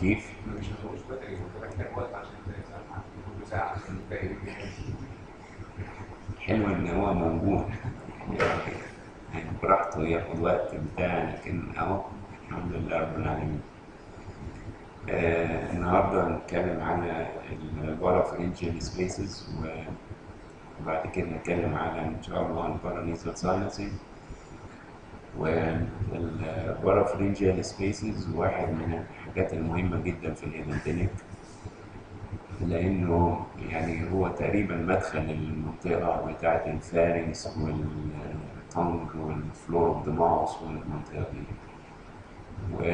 كيف مش مش بدري محتاج وقت عشان نص ساعة عشان نلاقي حلو ان هو موجود يعني براحته ياخد وقت بتاع لكن اهو الحمد لله رب العالمين آه النهارده هنتكلم على البارافرنجيال سبيسز وبعد كده نتكلم على ان شاء الله البارانيزال ساينسنج والبارافرنجيال سبيسز واحد من الحاجات المهمة جدا في الإيدنتينيك لأنه يعني هو تقريبا مدخل المنطقة بتاعة الفارنس والتونج والفلور اوف ذا ماوس والمنطقة دي و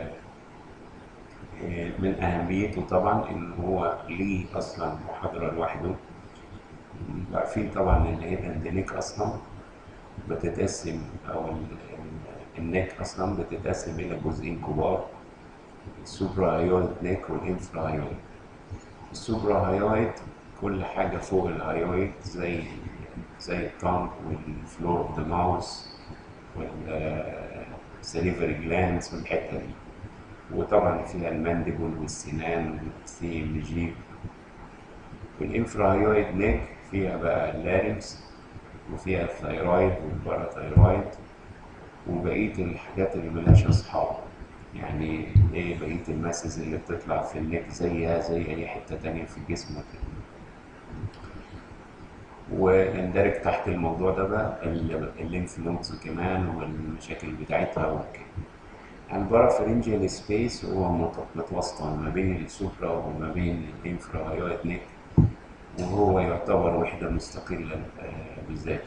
من أهميته طبعا إن هو ليه أصلا محاضرة لوحده عارفين طبعا إن الإيدنتينيك أصلا بتتقسم أو النك أصلا بتتقسم إلى جزئين كبار السوبرا هايويد نيك والانفرا هايويد السوبرا هايويد كل حاجة فوق الهايويد زي زي التانك والفلور اوف ذا ماوس والسليفري جلاندز والحتة دي وطبعا فيها المانديبل والسنان والسي ام جي والانفرا هايويد نيك فيها بقى اللارنكس وفيها الثايرويد والباراثايرويد وبقية الحاجات اللي ملهاش أصحاب يعني ايه بقية الماسز اللي بتطلع في النك زيها زي أي حتة تانية في الجسم كده ويندرج تحت الموضوع ده بقى الليمف نودز كمان والمشاكل بتاعتها وكده البارافرنجيال سبيس هو متوسطا ما بين السوبرا وما بين الانفرا هايويد نيك وهو يعتبر وحدة مستقلة بالذات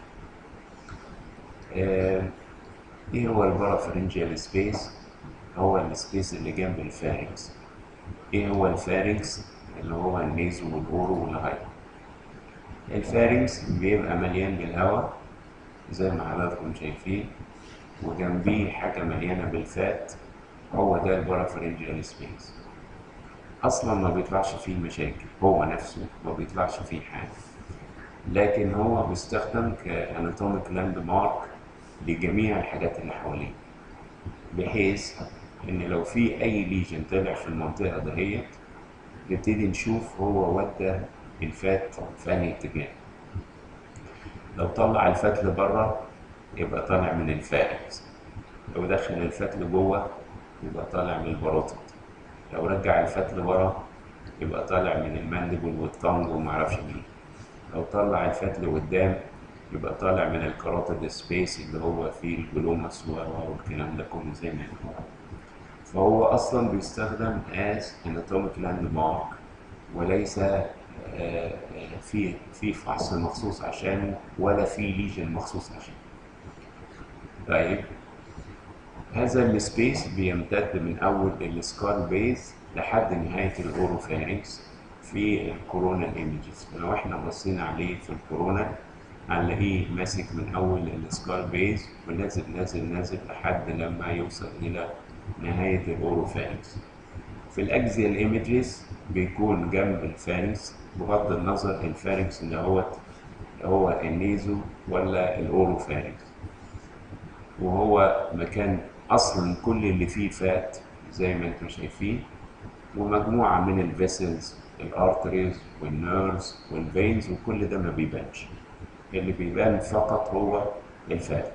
ايه هو البارافرنجيال سبيس هو السبيس اللي جنب الفارنكس ايه هو الفارنكس اللي هو النيزو والاورو والهاي الفارنكس بيبقى مليان بالهواء زي ما حضراتكم شايفين وجنبيه حاجة مليانة بالفات هو ده البارافرنجيال سبيس اصلا ما بيطلعش فيه مشاكل هو نفسه ما بيطلعش فيه حاجة لكن هو بيستخدم كاناتوميك لاند مارك لجميع الحاجات اللي حواليه بحيث ان لو في اي ليجن طلع في المنطقه دهيت نبتدي نشوف هو ودى الفات في انهي اتجاه لو طلع الفات لبره يبقى طالع من الفارنكس لو دخل الفات لجوه يبقى طالع من الباروتيد لو رجع الفات لورا يبقى طالع من المانديبل والطنج ومعرفش مين لو طلع الفات لقدام يبقى طالع من الكاروتيد سبيس اللي هو فيه الجلوماس والكلام ده كله زي ما هو فهو اصلا بيستخدم as anatomic landmark وليس في في فحص مخصوص عشان ولا في ليجن مخصوص عشان طيب هذا السبيس بيمتد من اول السكال بيز لحد نهايه الاوروفارينكس في الكورونا ايمجز لو احنا بصينا عليه في الكورونا هنلاقيه ماسك من اول السكال بيز ونازل نازل نازل لحد لما يوصل الى نهايه الاوروفارينكس في الاكزيال ايمجز بيكون جنب الفارنكس بغض النظر الفارنكس اللي هو هو النيزو ولا الاوروفارنكس وهو مكان اصلا كل اللي فيه فات زي ما انتم شايفين ومجموعه من الفيسلز الارتريز والنيرفز والفينز وكل ده ما بيبانش اللي بيبان فقط هو الفات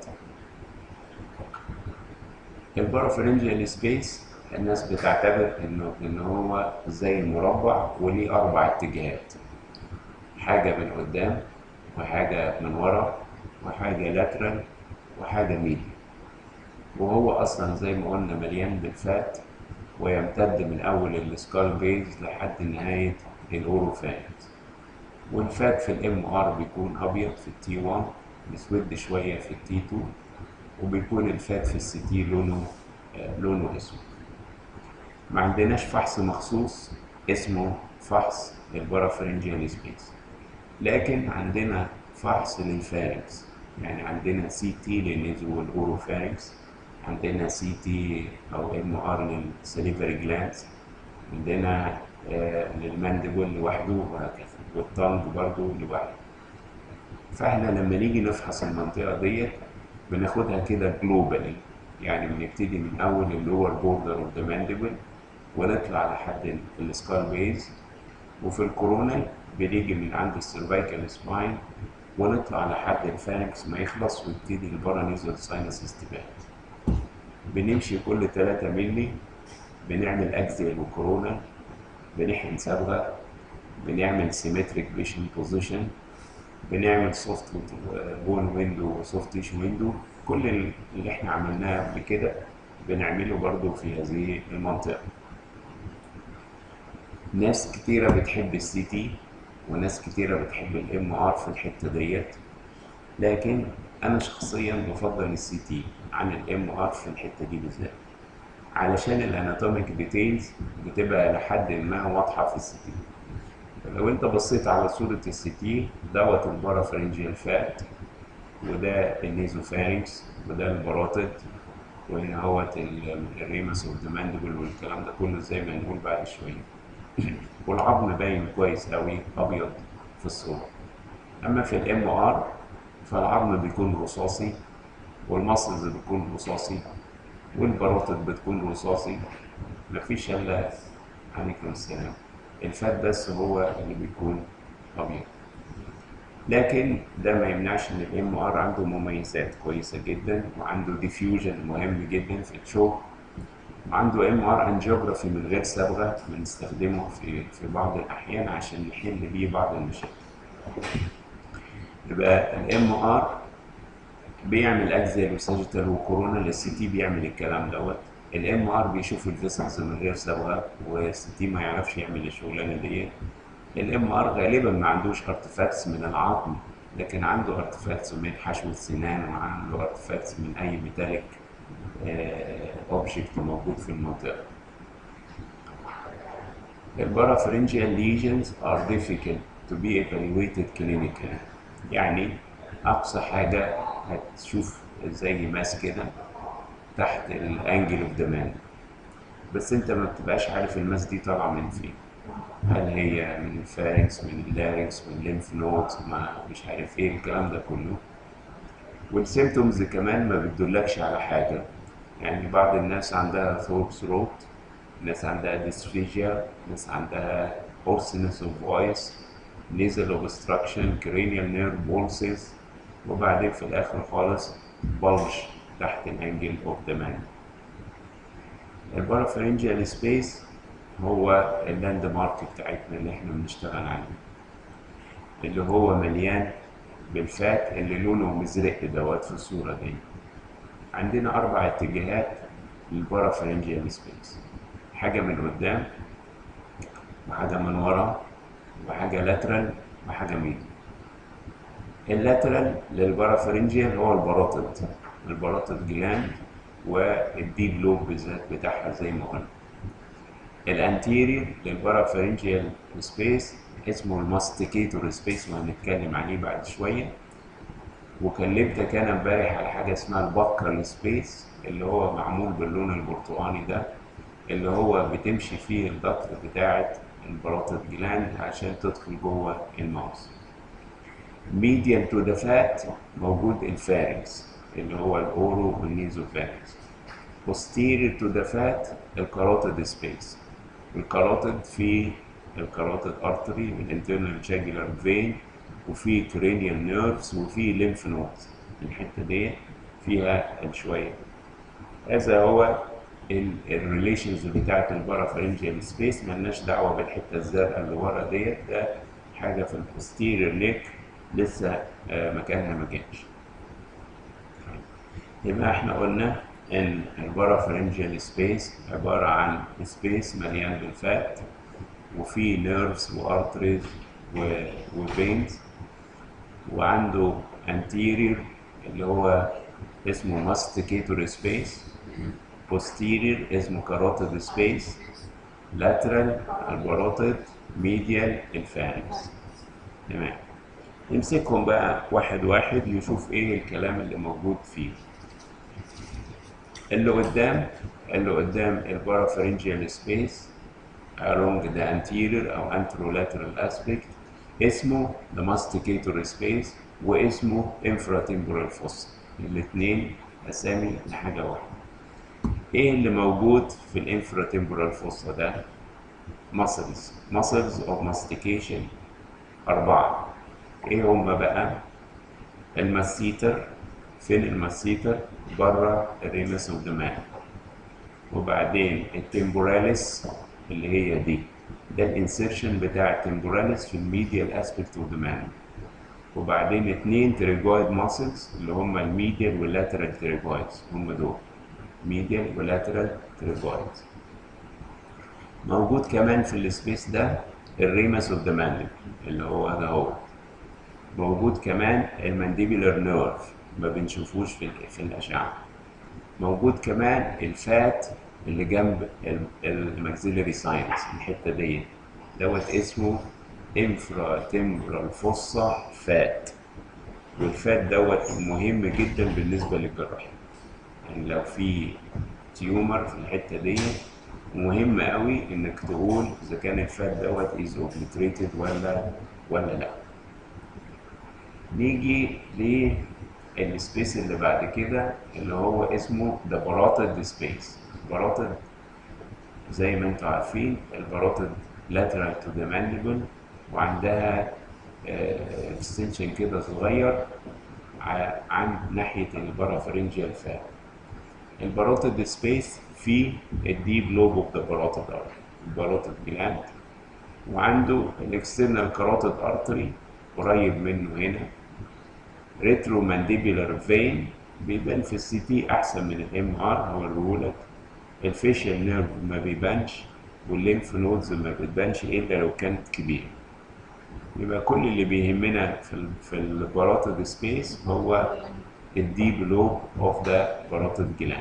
البارافرنجيال سبيس الناس بتعتبر انه ان هو زي المربع وليه اربع اتجاهات حاجه من قدام وحاجه من ورا وحاجه لاترال وحاجه ميدي وهو اصلا زي ما قلنا مليان بالفات ويمتد من اول السكال بيز لحد نهايه الاوروفانكس والفات في الام ار بيكون ابيض في التي 1 مسود شويه في التي 2 وبيكون الفات في السي تي لونه آه لونه اسود ما عندناش فحص مخصوص اسمه فحص البارافرنجيال سبيس لكن عندنا فحص للفارنكس يعني عندنا سي تي للنيزو والاوروفارنكس عندنا سي تي او ام ار للسليفري جلاندز عندنا آه للمانديبل لوحده وهكذا والتانج برضو لوحده فاحنا لما نيجي نفحص المنطقه ديت بناخدها كده جلوبالي يعني بنبتدي من اول اللور بوردر اوف ذا مانديبل ونطلع لحد السكال بيز وفي الكورونا بنيجي من عند السيرفايكال سباين ونطلع لحد الفانكس ما يخلص ويبتدي البارانيزال ساينس استباحة بنمشي كل 3 مللي بنعمل اكزيال وكورونا بنحقن صبغه بنعمل سيمتريك فيشن بوزيشن بنعمل سوفت بون ويندو وسوفت تيش ويندو كل اللي احنا عملناه قبل كده بنعمله برضو في هذه المنطقه ناس كتيرة بتحب السي تي وناس كتيرة بتحب الام ار في الحتة ديت لكن انا شخصيا بفضل السي تي عن الام ار في الحتة دي بالذات علشان الاناتوميك ديتيلز بتبقى لحد ما واضحة في السي تي لو انت بصيت على صورة السي تي دوت البارافرنجيال فات وده النيزوفارينكس وده الباروتيد وهنا هوت الريمس اوف ذا ماندبل والكلام ده كله زي ما نقول بعد شويه والعظم باين كويس قوي ابيض في الصوره اما في الام ار فالعظم بيكون رصاصي والمصلز بتكون رصاصي والباروتيد بتكون رصاصي مفيش الا عليكم السلام الفات بس هو اللي بيكون ابيض لكن ده ما يمنعش ان الام ار عنده مميزات كويسه جدا وعنده ديفيوجن مهم جدا في الشغل وعنده ام ار انجيوجرافي من غير صبغه بنستخدمه في في بعض الاحيان عشان نحل بيه بعض المشاكل يبقى الام ار بيعمل اكزيال وساجيتال وكورونا السي تي بيعمل الكلام دوت الام ار بيشوف الفيسلز من غير صبغه والسي تي ما يعرفش يعمل الشغلانه ديت الام ار غالبا ما عندوش ارتفاكتس من العظم لكن عنده ارتفاكتس من حشو السنان وعنده ارتفاكتس من اي ميتاليك اوبجكت موجود في المنطقه البارافرنجيال lesions are difficult to be evaluated clinically يعني اقصى حاجه هتشوف زي ماس كده تحت الانجل اوف ذا بس انت ما بتبقاش عارف الماس دي طالعه من فين هل هي من الفارنكس من اللارنكس من الليمف نودز ما مش عارف ايه الكلام ده كله والسيمتومز كمان ما بتدلكش على حاجه يعني بعض الناس عندها ثورب ثروت ناس عندها ديسفيجيا ناس عندها hoarseness of voice nasal obstruction cranial nerve pulses وبعدين في الاخر خالص بلج تحت الانجل اوف ذا مان البارافرنجيال سبيس هو اللاند مارك بتاعتنا اللي احنا بنشتغل عليه اللي هو مليان بالفات اللي لونه مزرق دوت في الصورة دي عندنا أربع اتجاهات للبارافرنجيال سبيس حاجة من قدام وحاجة من ورا وحاجة لاترال وحاجة ميدل اللاترال للبارافرنجيال هو الباروتد الباروتد جلاند والديب لوب بالذات بتاعها زي ما قلنا الانتيريور للبارافرنجيال سبيس اسمه الماستيكيتور سبيس وهنتكلم عليه بعد شويه وكلمتك انا امبارح على حاجه اسمها البكر سبيس اللي هو معمول باللون البرتقاني ده اللي هو بتمشي فيه الدكتور بتاعه الباروتد جلاند عشان تدخل جوه الماوس ميديال تو ذا فات موجود الفارنكس اللي هو الاورو والنيزوفارنكس posterior to the fat الكاروتيد سبيس الكاروتيد في الكاروتيد ارتري والانترنال جاجولار فين وفي كرينيال نيرفز وفي ليمف نودز الحته دي فيها شويه هذا هو الريليشنز بتاعت البارافرنجيال سبيس ملناش دعوه بالحته الزرقاء اللي ورا ديت ده حاجه في البوستيريور نيك لسه مكانها ما جاش يبقى احنا قلنا ان البارافرنجيال سبيس عباره عن سبيس مليان بالفات وفيه نيرفز وارتريز وفينز وعنده anterior اللي هو اسمه ماستيكيتور سبيس posterior اسمه كاروتيد سبيس lateral الباروتيد medial الفارنكس تمام نمسكهم بقى واحد واحد يشوف ايه الكلام اللي موجود فيه اللي قدام اللي قدام البارافرنجيال سبيس along the anterior او anterolateral aspect اسمه the masticator space واسمه infratemporal fossa الاثنين اسامي لحاجه واحده ايه اللي موجود في الانفراتمبرال فوسا ده muscles muscles of mastication أربعة ايه هما بقى المسيتر فين المسيتر بره الريمس اوف مان وبعدين التمبوراليس اللي هي دي ده الانسيرشن بتاع التمبوراليس في الميديال اسبكت اوف مان وبعدين اتنين تريجويد ماسلز اللي هما الميديال واللاترال تريجويدز هما دول ميديال ولاترال تريجويدز موجود كمان في السبيس ده الريمس اوف ذا مانديبل اللي هو ده هو موجود كمان المانديبولار نيرف ما بنشوفوش في في الاشعه موجود كمان الفات اللي جنب الماكسيلري ساينس الحته دي دوت اسمه انفرا تمبرال فوسا فات والفات دوت مهم جدا بالنسبه للجراحين يعني لو في تيومر في الحته دي مهم قوي انك تقول اذا كان الفات دوت از اوبليتريتد ولا ولا لا نيجي للسبيس اللي بعد كده اللي هو اسمه ذا باروتد سبيس باروتد زي ما انتم عارفين الباروتد lateral to the mandible وعندها اكستنشن كده صغير عن ناحيه البارافرنجيال فات الباروتد سبيس في الديب لوب اوف ذا باروتد ارتري الباروتد جلاند وعنده الاكسترنال كاروتد ارتري قريب منه هنا ريترو مانديبولار فين بيبان في السي تي احسن من الام ار هوريهولك الفيشال نيرف ما بيبانش والليمف نودز ما بتبانش الا لو كانت كبيره يبقى كل اللي بيهمنا في ال في الباروتد سبيس هو الديب لوب اوف ذا باروتد جلاند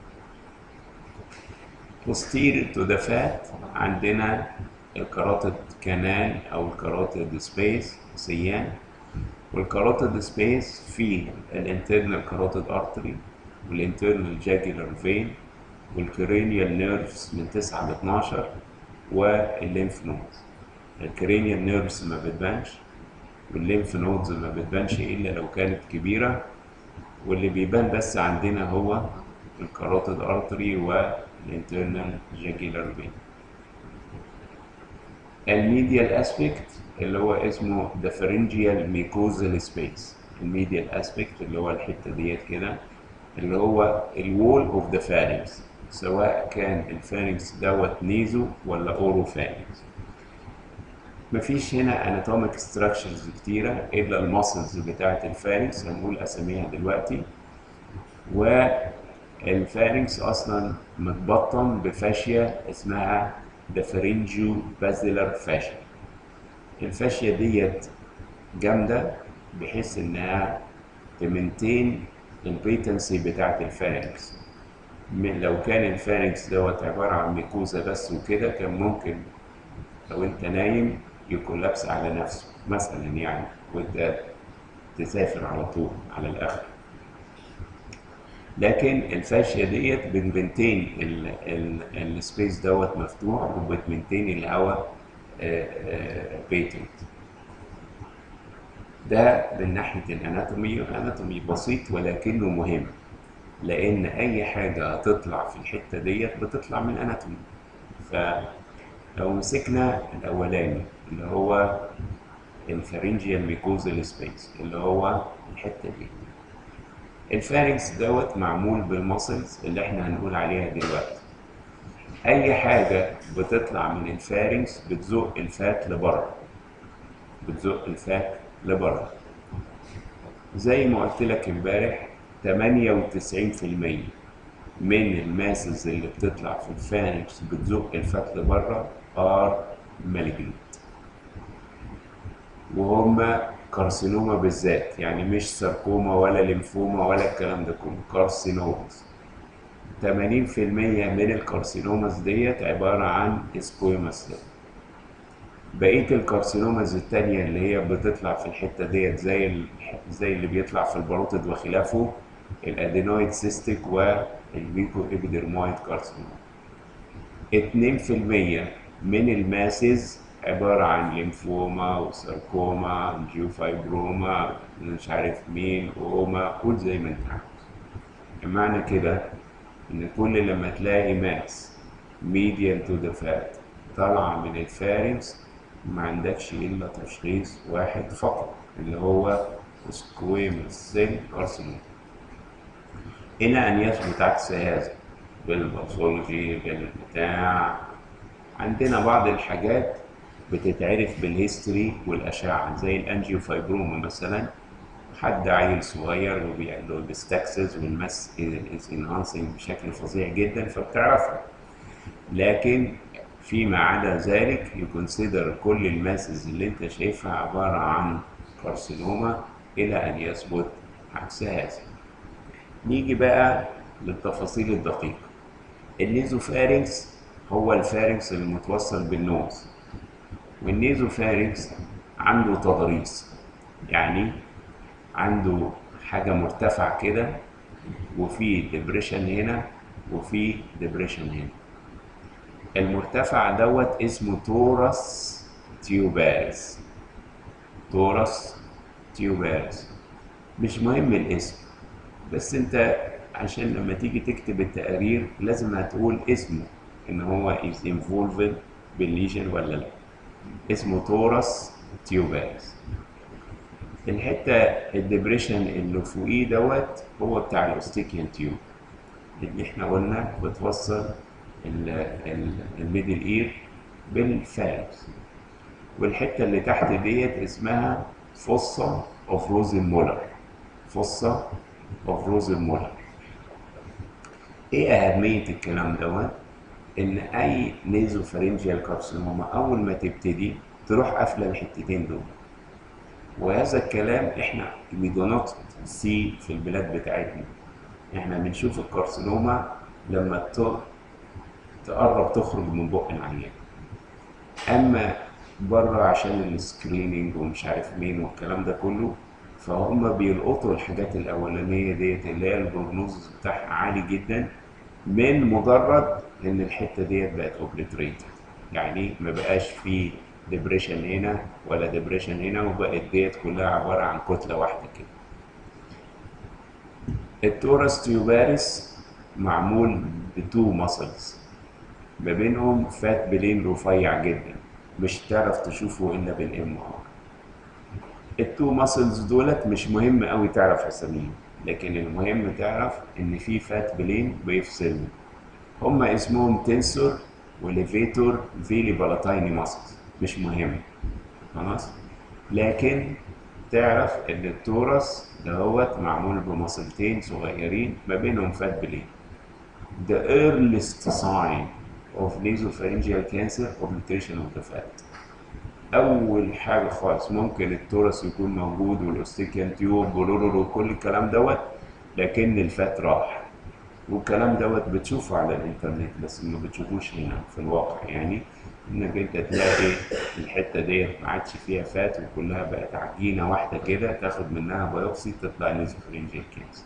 posterior to the fat عندنا الكاروتيد كانال او الكاروتيد سبيس سيان والكاروتيد سبيس فيه الانترنال كاروتيد ارتري والانترنال جاجولار فين والكرينيال نيرفز من 9 ل 12 والليمف نودز الكرينيال نيرفز ما بتبانش والليمف نودز ما بتبانش الا لو كانت كبيره واللي بيبان بس عندنا هو الكاروتيد ارتري والانترنال جاجولار فين الميديال اسبكت اللي هو اسمه ذا فرنجيال ميكوزال سبيس الميديال اسبكت اللي هو الحته ديت كده اللي هو الوول اوف ذا فارنكس سواء كان الفارنكس دوت نيزو ولا اورو فارنكس مفيش هنا اناتوميك ستراكشرز كتيره الا الماسلز بتاعه الفارنكس هنقول اساميها دلوقتي والفارنكس اصلا متبطن بفاشيه اسمها ذا فرنجيو بازيلر فاشيا الفاشيا ديت جامده بحيث انها تمنتين البيتنسي بتاعت الفارنكس من لو كان الفارنكس دوت عباره عن ميكوزا بس وكده كان ممكن لو انت نايم يكولابس على نفسه مثلا يعني وانت تسافر على طول على الاخر لكن الفاشيه ديت بنبنتين السبيس دوت مفتوح وبتمنتين الهواء بيتنت ده من ناحيه الاناتومي الاناتومي بسيط ولكنه مهم لان اي حاجه هتطلع في الحته ديت بتطلع من الاناتومي فلو مسكنا الاولاني اللي هو الفارنجيال ميكوزال سبيس اللي هو الحته دي الفارنكس دوت معمول بالمسلز اللي احنا هنقول عليها دلوقتي اي حاجه بتطلع من الفارنكس بتزق الفات لبره بتزق الفات لبره زي ما قلت لك امبارح 98% من الماسز اللي بتطلع في الفارنكس بتزق الفات لبره ار مالجنت وهم كارسينوما بالذات يعني مش ساركوما ولا ليمفوما ولا الكلام ده كله كارسينوماز 80% من الكارسينوماز ديت عبارة عن سكويماس بقية الكارسينوماز التانية اللي هي بتطلع في الحتة ديت زي ال... زي اللي بيطلع في الباروتيد وخلافه الادينويد سيستيك والبيكو ابيدرمويد كارسينوما 2% من الماسز عبارة عن ليمفوما وساركوما جيوفايبروما مش عارف مين اوما قول زي ما انت عاوز معنى كده ان كل لما تلاقي ماس medial to the fat طالعه من الفارنكس ما عندكش الا تشخيص واحد فقط اللي هو سكويموس سيل كارسينوما الى ان يثبت عكس هذا بالباثولوجي بالبتاع عندنا بعض الحاجات بتتعرف بالهيستوري والاشعه زي الانجيوفايبروما مثلا حد عيل صغير وبيعمل له بيستكسس والماس از انهانسنج بشكل فظيع جدا فبتعرفها لكن فيما عدا ذلك يكونسيدر كل الماسز اللي انت شايفها عباره عن كارسينوما الى ان يثبت عكس هذا نيجي بقى للتفاصيل الدقيقه النيزوفارينكس هو الفارنكس المتوصل بالنوز والنيزوفارينكس عنده تضاريس يعني عنده حاجة مرتفعة كده وفي ديبريشن هنا وفي ديبريشن هنا المرتفع دوت اسمه تورس تيوباريس تورس تيوباريس مش مهم الاسم بس انت عشان لما تيجي تكتب التقارير لازم هتقول اسمه ان هو is involved بالليجن ولا لا اسمه تورس تيوباريس الحته الدبريشن اللي فوقيه دوت هو بتاع الاوستيكيان تيوب اللي احنا قلنا بتوصل الميدل اير بالفارس والحته اللي تحت ديت اسمها فصة اوف روزن مولر فصة اوف روزن مولر ايه اهميه الكلام دوت ان اي نيزوفارينجيال كارسينوما اول ما تبتدي تروح قافله الحتتين دول وهذا الكلام احنا we do not see في البلاد بتاعتنا احنا بنشوف الكارسينوما لما ت- تقرب تخرج من بق العيان اما بره عشان السكريننج ومش عارف مين والكلام ده كله فهم بيلقطوا الحاجات الاولانيه ديت اللي هي البروجنوز بتاعها عالي جدا من مجرد ان الحته ديت بقت اوبليتريتد يعني ما بقاش في ديبريشن هنا ولا ديبريشن هنا وبقت ديت كلها عباره عن كتله واحده كده التورس تيوباريس معمول بتو ماسلز ما بينهم فات بلين رفيع جدا مش تعرف تشوفه الا بالام ار التو ماسلز دولت مش مهم قوي تعرف اساميهم لكن المهم تعرف ان في فات بلين بيفصلهم هما اسمهم تنسور وليفيتور فيلي بالاتايني ماسلز مش مهم خلاص لكن تعرف ان التورس دهوت معمول بمصلتين صغيرين ما بينهم فات بلين the earliest sign of nasopharyngeal cancer obliteration of the fat اول حاجه خالص ممكن التورس يكون موجود والاوستيكيان تيوب ولولولو وكل الكلام دوت لكن الفات راح والكلام دوت بتشوفه على الانترنت بس ما بتشوفوش هنا في الواقع يعني انك انت تلاقي الحته ديت ما عادش فيها فات وكلها بقت عجينه واحده كده تاخد منها بايوبسي تطلع نيزوفرينجيال كانسر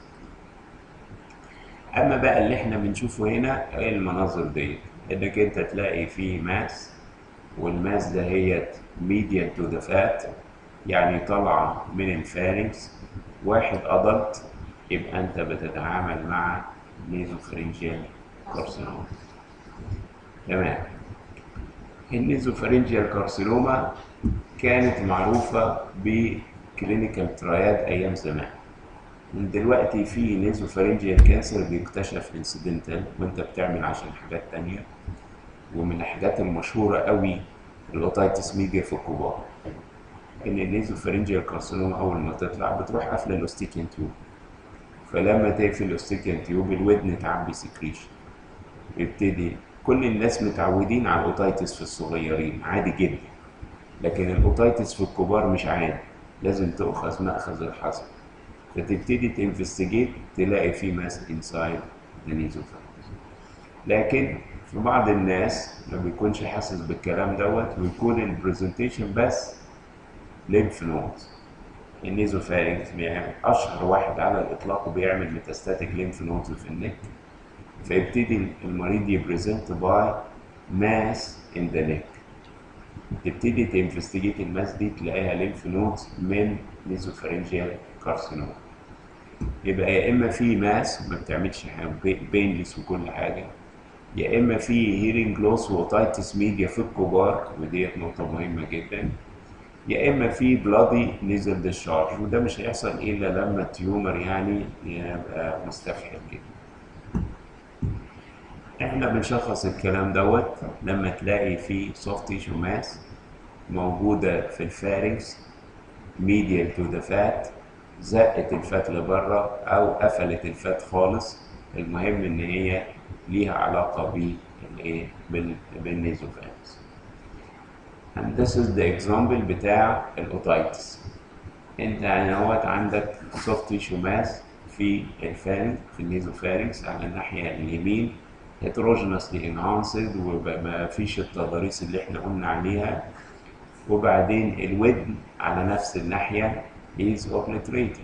اما بقى اللي احنا بنشوفه هنا ايه المناظر ديت انك انت تلاقي فيه ماس والماس دهيت ميديان تو ذا فات يعني طالعه من الفارنكس واحد ادلت يبقى انت بتتعامل مع نيزوفرينجيال كارسينوما تمام النيزوفرينجيال كارسينوما كانت معروفة بكلينيكال تراياد أيام زمان من دلوقتي في نيزوفرينجيال كانسر بيكتشف انسيدنتال وانت بتعمل عشان حاجات تانية ومن الحاجات المشهورة قوي الاوتايتس ميديا في الكبار ان النيزوفرينجيال كارسينوما اول ما تطلع بتروح قافله الاوستيكيان تيوب فلما تقفل الاوستيكيان تيوب الودن تعبي سكريشن يبتدي كل الناس متعودين على الاوتايتس في الصغيرين عادي جدا لكن الاوتايتس في الكبار مش عادي لازم تؤخذ مأخذ الحذر فتبتدي تنفستيجيت تلاقي في ماس انسايد النيزوفارينكس لكن في بعض الناس ما بيكونش حاسس بالكلام دوت ويكون البرزنتيشن بس ليمف نودز النيزوفارينكس بيعمل اشهر واحد على الاطلاق بيعمل ميتاستاتيك ليمف نودز في النك فيبتدي المريض يبريزنت باي ماس ان ذا نيك تبتدي تنفستيجيت الماس دي تلاقيها ليمف نودز من نيزوفارينجيال كارسينوما يبقى يا اما في ماس ما بتعملش بينلس وكل حاجه يا اما في هيرنج لوس واوتايتس ميديا في الكبار وديت نقطه مهمه جدا يا اما في بلادي نزل ديشارج وده مش هيحصل الا لما التيومر يعني يبقى مستفحل جدا احنا بنشخص الكلام دوت لما تلاقي في سوفت تيشو ماس موجوده في الفارنكس ميديال تو ذا فات زقت الفات لبره او قفلت الفات خالص المهم ان هي ليها علاقه بالايه بالنيزوفانس and this is the example بتاع الاوتايتس انت يعني اهوت عندك soft tissue mass في الفارنج في النيزوفارنكس على الناحيه اليمين heterogeneously enhanced وما فيش التضاريس اللي احنا قلنا عليها وبعدين الودن على نفس الناحيه is obliterated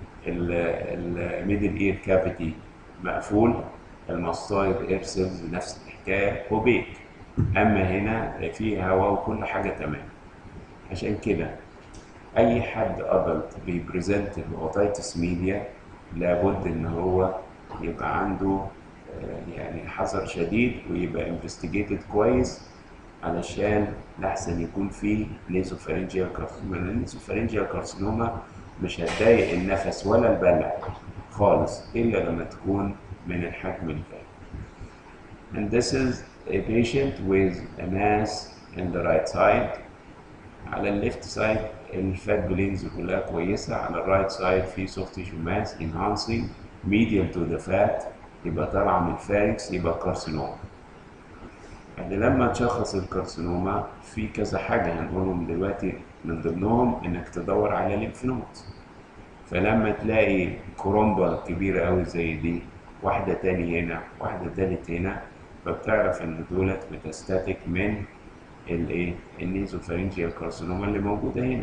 الميدل اير كافيتي مقفول الماستويد اير سيلز نفس الحكايه اوبيك اما هنا في هواء وكل حاجه تمام عشان كده اي حد ادلت بيبريزنت باوتايتس ميديا لابد ان هو يبقى عنده يعني حذر شديد ويبقى انفستيجيتد كويس علشان لحسن يكون في نيزوفارنجيال كارسينوما لان النيزوفارنجيال كارسينوما مش هتضايق النفس ولا البلع خالص الا لما تكون من الحجم الكامل. And this is a patient with a mass in the right side. على الليفت سايد الفات بلينز كلها كويسة على الرايت سايد في soft tissue mass enhancing medial to the fat يبقى طالعة من الفاركس يبقى كارسينوما. يعني لما تشخص الكارسينوما في كذا حاجة هنقولهم دلوقتي من ضمنهم انك تدور على ليمف نودز فلما تلاقي كرومبا كبيرة قوي زي دي واحدة تاني هنا واحدة تالت هنا فبتعرف ان دولت ميتاستاتيك من الايه النيزوفارنجيال كارسينوما اللي موجودة هنا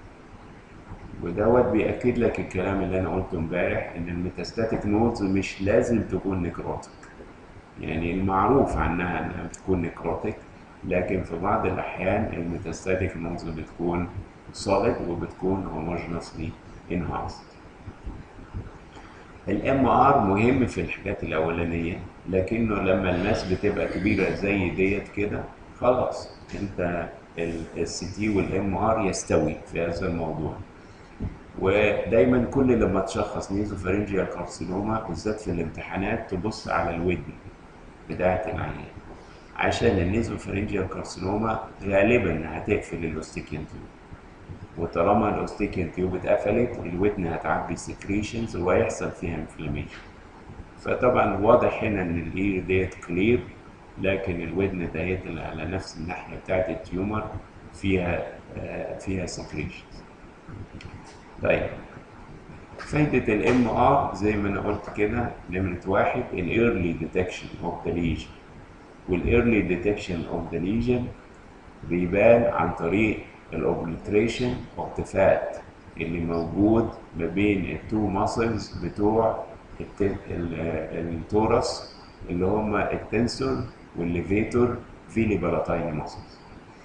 ودوت بيأكد لك الكلام اللي انا قلته امبارح ان الميتاستاتيك نودز مش لازم تكون نكروتيك يعني المعروف عنها انها بتكون نكروتيك لكن في بعض الاحيان الميتاستاتيك نودز بتكون solid وبتكون homogeneously enhanced الام ار مهم في الحاجات الاولانيه لكنه لما الماس بتبقى كبيره زي ديت كده خلاص انت السي تي والام ار يستوي في هذا الموضوع ودايما كل لما تشخص نيزوفارنجيال كارسينوما بالذات في الامتحانات تبص على الودن بتاعه العيان عشان النيزوفارنجيال كارسينوما غالبا هتقفل الاوستيكيان تيوب وطالما الاوستيكيان تيوب اتقفلت الودن هتعبي سكريشنز وهيحصل فيها انفلاميشن فطبعا واضح هنا ان الاير ديت كلير لكن الودن ديت اللي على نفس الناحيه بتاعت التيومر فيها آه فيها سكريشنز طيب فايدة الام ار زي ما انا قلت كده نمرة واحد الايرلي ديتكشن اوف ذا ليجن والايرلي ديتكشن اوف ذا ليجن بيبان عن طريق الاوبليتريشن اوف ذا فات اللي موجود ما بين التو ماسلز بتوع التورس اللي هما التنسور والليفيتور فيلي بلاتاين ماسلز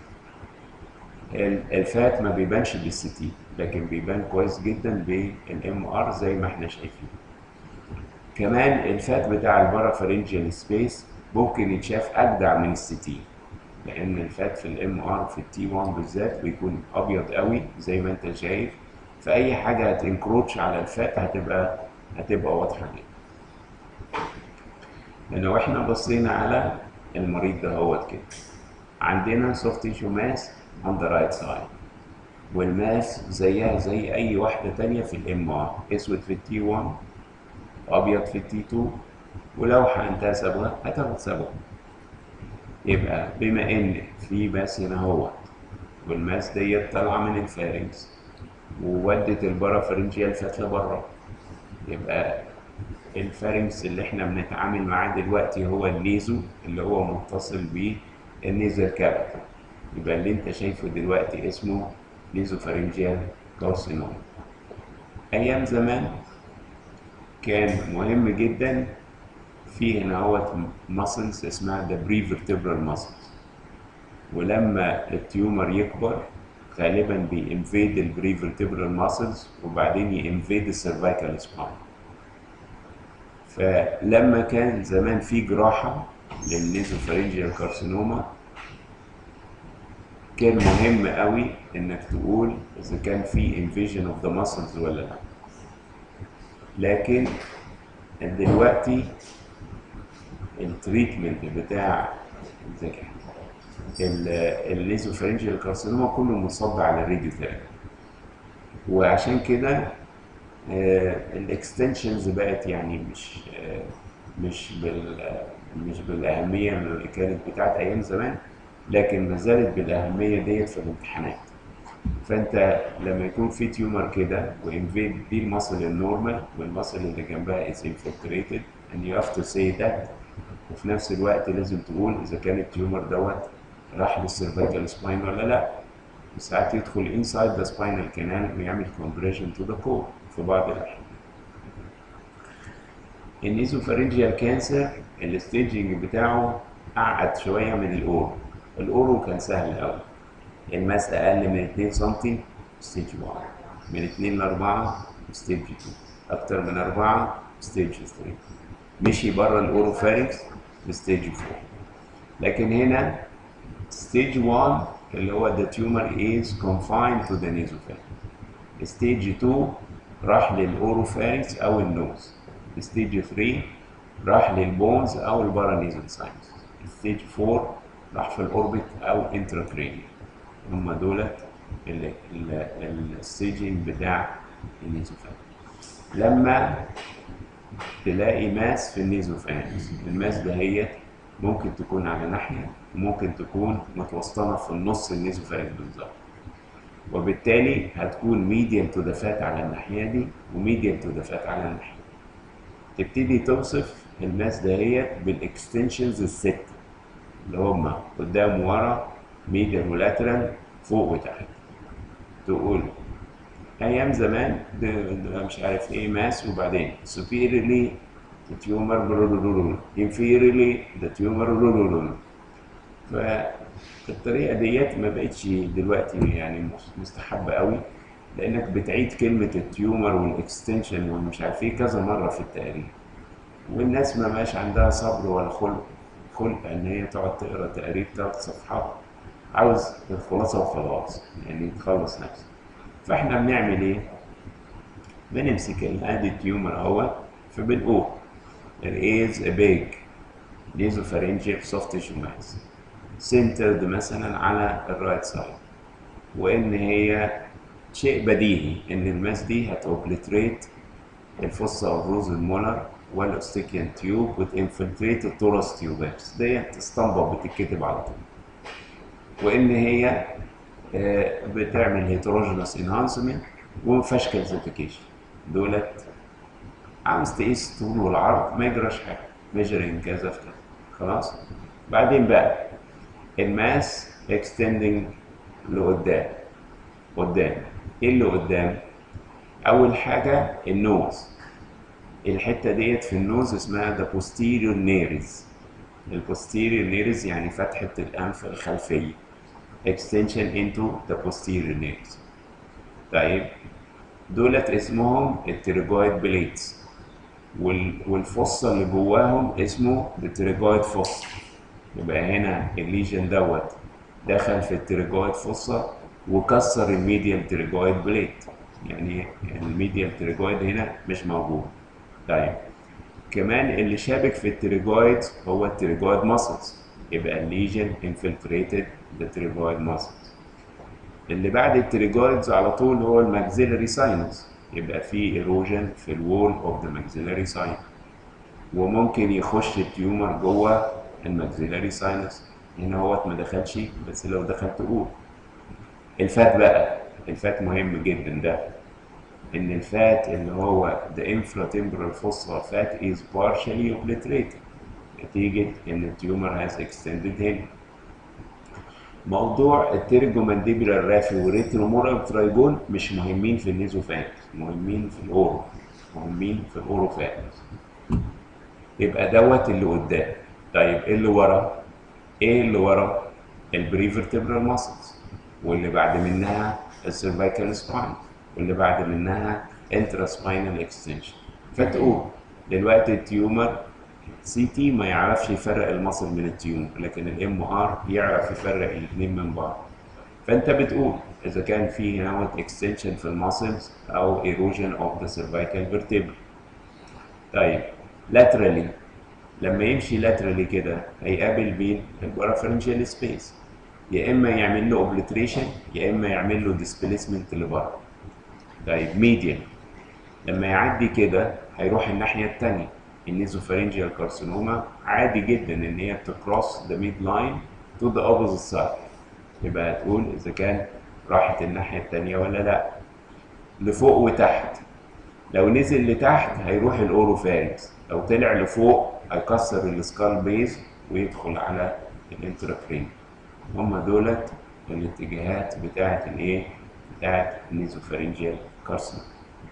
الفات ما بيبانش بالسي تي لكن بيبان كويس جدا بالام ار زي ما احنا شايفين كمان الفات بتاع البارافارنجيال سبيس ممكن يتشاف اجدع من السي تي لان الفات في الام ار في التي 1 بالذات بيكون ابيض قوي زي ما انت شايف فاي حاجه هتنكروتش على الفات هتبقى هتبقى واضحه جدا لان لو احنا بصينا على المريض ده هوت كده عندنا سوفت تيشو ماس on the right side والماس زيها زي اي واحده تانية في الام ار اسود في التي 1 ابيض في التي 2 ولو عندها صبغه هتاخد صبغه يبقى بما ان في ماس هنا اهوت والماس ديت طالعه من الفارنكس وودت البارافرنجيال فات لبره يبقى الفارنكس اللي احنا بنتعامل معاه دلوقتي هو النيزو اللي هو متصل بالنيزل كابيتال يبقى اللي انت شايفه دلوقتي اسمه نيزوفارنجيال كارسينوما ايام زمان كان مهم جدا في هنا هوت ماسلز اسمها the prevertebral muscles ولما التيومر يكبر غالبا بينفيد البريفرتبرال ماسلز وبعدين ينفيد السيرفايكال سباين فلما كان زمان في جراحه للنيزوفارينجيال كارسينوما كان مهم قوي انك تقول اذا كان في انفيجن اوف ذا ماسلز ولا لا لكن دلوقتي التريتمنت بتاع الليزوفرنجيال كارسينوما كله منصب على الراديو ثيرابي وعشان كده الاكستنشنز بقت يعني مش آه، مش بال مش بالاهميه اللي كانت بتاعت ايام زمان لكن ما زالت بالاهميه ديت في الامتحانات فانت لما يكون في تيومر كده وانفيد دي المصل النورمال والمصل اللي جنبها از انفلتريتد and you have to say that وفي نفس الوقت لازم تقول اذا كان التيومر دوت راح للسيرفيكال سباين ولا لا ساعات يدخل انسايد ذا سباينال كانال ويعمل كومبريشن تو ذا كور في بعض الاحيان النيزوفارنجيال كانسر الستيجنج بتاعه قعد شويه من الاورو الاورو كان سهل قوي الماس اقل من 2 سم ستيج 1 من 2 ل 4 ستيج 2 اكتر من 4 ستيج 3 مشي بره الاوروفارينكس ستيج 4 لكن هنا ستيج 1 اللي هو the tumor is confined to the nasopharynx ستيج 2 راح للاوروفارينكس او النوز ستيج 3 راح للبونز او البارانيزال ساينس ستيج 4 راح في الاوربت او انتراكرينيال هم دولت الستيجنج بتاع النيزوفارينكس لما تلاقي ماس في النيزوفارينكس الماس دهيت ممكن تكون على ناحيه وممكن تكون متوسطنه في النص النيزوفارينكس بالظبط وبالتالي هتكون ميديم تو ذا فات على الناحيه دي وميديم تو ذا فات على الناحيه تبتدي توصف الماس دهيت بالاكستنشنز الست اللي هم قدام ورا ميديم ولاترال فوق وتحت تقول ايام زمان ده ده مش عارف ايه ماس وبعدين superiorly the tumor برولولول inferiorly the tumor برولولول فالطريقه ديت ما بقتش دلوقتي يعني مستحبه قوي لانك بتعيد كلمه التيومر والاكستنشن والمش عارف ايه كذا مره في التقرير والناس ما بقاش عندها صبر ولا خلق خلق ان هي تقعد تقرا تقرير ثلاث صفحات عاوز الخلاصه وخلاص يعني تخلص نفسك فاحنا بنعمل ايه؟ بنمسك ادي التيومر اهو فبنقول there is a big nasopharyngeal soft tissue mass centered مثلا على الرايت سايد وان هي شيء بديهي ان الماس دي هتوبليتريت الفصة او الروز المولر والاوستيكيان تيوب وتنفلتريت التورس تيوبات ديت اسطمبة بتتكتب على طول وان هي آه، بتعمل هيتروجينوس انهانسمنت وما فيهاش كالسيفيكيشن دولت عاوز تقيس الطول والعرض ما يجراش حاجه ميجرنج كذا في كذا خلاص بعدين بقى الماس اكستندنج لقدام قدام ايه اللي قدام اول حاجه النوز الحته ديت في النوز اسمها the posterior nares البوستيريور نيرز يعني فتحه الانف الخلفيه extension into the posterior nares طيب دولت اسمهم التريجويد بليتس وال- والفصة اللي جواهم اسمه التريجويد فصة يبقى هنا الليجن دوت دخل في التريجويد فصة وكسر الميديال تريجويد بليت يعني الميديال تريجويد هنا مش موجود طيب كمان اللي شابك في التريجويد هو التريجويد ماسلز يبقى الليجن انفلتريتد ذا تريجويد ماسلز اللي بعد التريجويدز على طول هو الماكسيلاري ساينس يبقى في ايروجن في الوول اوف ذا ماكسيلاري ساينس وممكن يخش التيومر جوه الماكسيلاري ساينس هنا هو ما دخلش بس لو دخل تقول الفات بقى الفات مهم جدا ده ان الفات اللي هو the infratemporal fossa fat is partially obliterated نتيجة ان التيومر has extended هنا موضوع الترجومانديبولار رافي والريترومورال ترايبون مش مهمين في النيزوفانكس مهمين في الاورو مهمين في الاوروفانكس يبقى دوت اللي قدام طيب ايه اللي ورا ايه اللي ورا البريفرتبرال ماسلز واللي بعد منها السيرفيكال سباين واللي بعد منها انترا سباينال اكستنشن فتقول دلوقتي التيومر سي تي ما يعرفش يفرق المصل من التيومر لكن الام ار يعرف يفرق الاثنين من بعض فانت بتقول اذا كان في هنا اكستنشن في الماسلز او ايروجن اوف ذا سيرفايكال فيرتبرا طيب laterally لما يمشي laterally كده هيقابل مين البارافرنجيال سبيس يا اما يعمل له اوبليتريشن يا اما يعمل له ديسبيسمنت لبره طيب ميديان لما يعدي كده هيروح الناحيه الثانيه النيزوفارنجيال كارسينوما عادي جدا ان هي تكروس ذا ميد لاين تو ذا اوبوزيت سايد يبقى هتقول اذا كان راحت الناحيه الثانيه ولا لا لفوق وتحت لو نزل لتحت هيروح الاوروفارينكس لو طلع لفوق هيكسر السكال بيز ويدخل على الانتراكرين هم دولت الاتجاهات بتاعه الايه بتاعه النيزوفارنجيال كارسينوما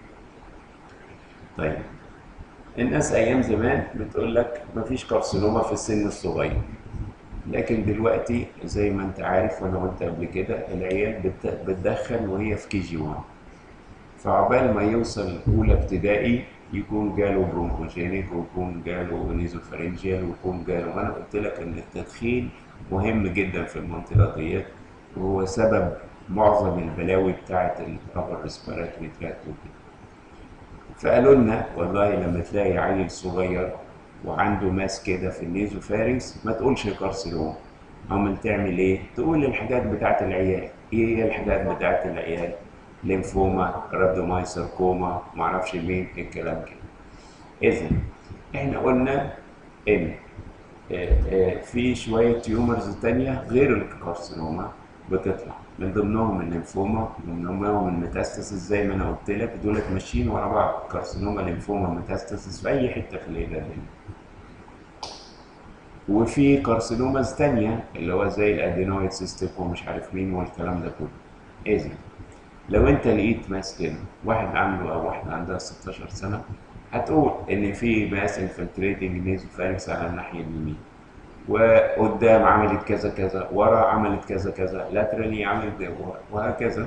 طيب الناس ايام زمان بتقول لك مفيش كارسينوما في السن الصغير لكن دلوقتي زي ما انت عارف وانا قلت قبل كده العيال بت- بتدخن وهي في كي جي 1 فعقبال ما يوصل اولى ابتدائي يكون جاله برونكوجينيك ويكون جاله نيزوفارنجيال ويكون جاله وانا قلت لك ان التدخين مهم جدا في المنطقه ديت وهو سبب معظم البلاوي بتاعه الابر ريسبيراتوري تراكت وكده فقالوا لنا والله لما تلاقي عيل صغير وعنده ماس كده في النيزوفارينكس ما تقولش كارسينوم امال تعمل ايه تقول الحاجات بتاعت العيال ايه هي الحاجات بتاعت العيال ليمفوما رابدومايساركوما معرفش مين الكلام كده اذا احنا قلنا ان آه، آه، في شويه تيومرز تانية غير الكارسينوما بتطلع من ضمنهم الليمفوما من ضمنهم الميتاستاسيس زي ما انا قلت لك دولت ماشيين ورا بعض كارسينوما ليمفوما ميتاستاسيس في اي حته في الهيدا دي وفي كارسينوماز تانية اللي هو زي الادينويد سيستيك ومش عارف مين والكلام ده كله اذا لو انت لقيت ماس كده واحد عنده او واحده عندها 16 سنه هتقول ان في ماس انفلتريتنج نيزوفارينكس على الناحيه اليمين وقدام عملت كذا كذا ورا عملت كذا كذا لاترالي عملت ده وهكذا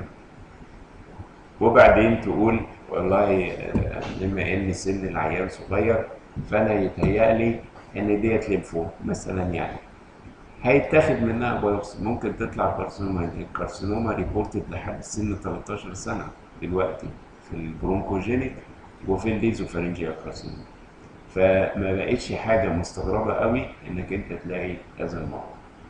وبعدين تقول والله آه، بما ان سن العيان صغير فانا يتهيألي ان ديت ليمفوما مثلا يعني هيتاخد منها بايوبسي ممكن تطلع كارسينوما الكارسينوما ريبورتد لحد سن 13 سنه دلوقتي في البرونكوجينيك وفي الليزوفارنجيال كارسينوما فما بقتش حاجه مستغربه قوي انك انت تلاقي هذا الموضوع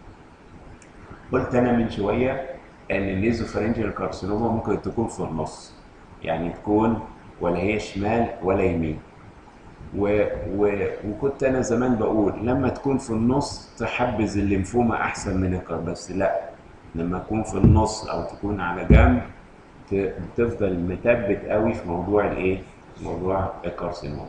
قلت انا من شويه ان الليزوفارنجيال كارسينوما ممكن تكون في النص يعني تكون ولا هي شمال ولا يمين و... و... وكنت انا زمان بقول لما تكون في النص تحبذ الليمفوما احسن من الكار بس لا لما تكون في النص او تكون على جنب ت... تفضل مثبت قوي في موضوع الايه موضوع الكارسينوما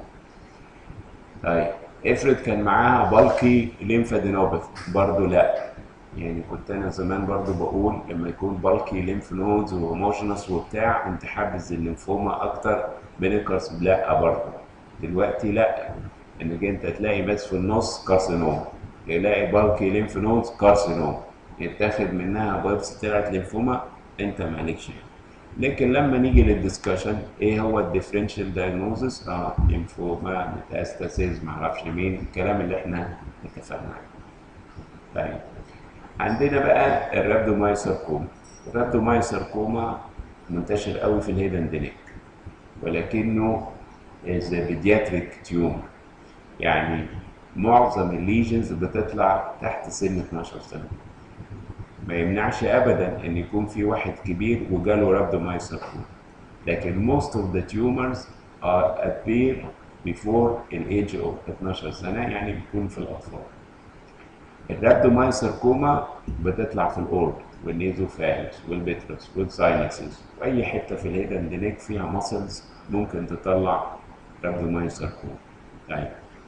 طيب افرض كان معاها بالكي ليمفادينوباثي برضه لا يعني كنت انا زمان برضه بقول لما يكون بالكي ليمف نودز وهوموجينوس وبتاع كنت حابذ الليمفوما اكتر من الكارسينوما لا برضه دلوقتي لا انك انت تلاقي بس في النص كارسينوما تلاقي بالكي ليمف نودز كارسينوما يتاخد منها بايبسي طلعت ليمفوما انت مالكش حاجة. لكن لما نيجي للدسكشن ايه هو الديفرنشال دايجنوزس اه ليمفوما ميتاستاسيز معرفش مين الكلام اللي احنا اتفقنا عليه طيب عندنا بقى الرابدومايساركوما الرابدومايساركوما منتشر قوي في الهيدن دينيك ولكنه is a pediatric tumor يعني معظم الليجنز بتطلع تحت سن 12 سنة ما يمنعش ابدا ان يكون في واحد كبير وجاله رابدومايساركوما لكن most of the tumors are appear before the age of 12 سنة يعني بيكون في الأطفال الرابدومايساركوما بتطلع في الأورد والنيزوفالس والبيترس والساينسز وأي حتة في الهيدن دينيك فيها ماسلز ممكن تطلع رابدومايساركوما طيب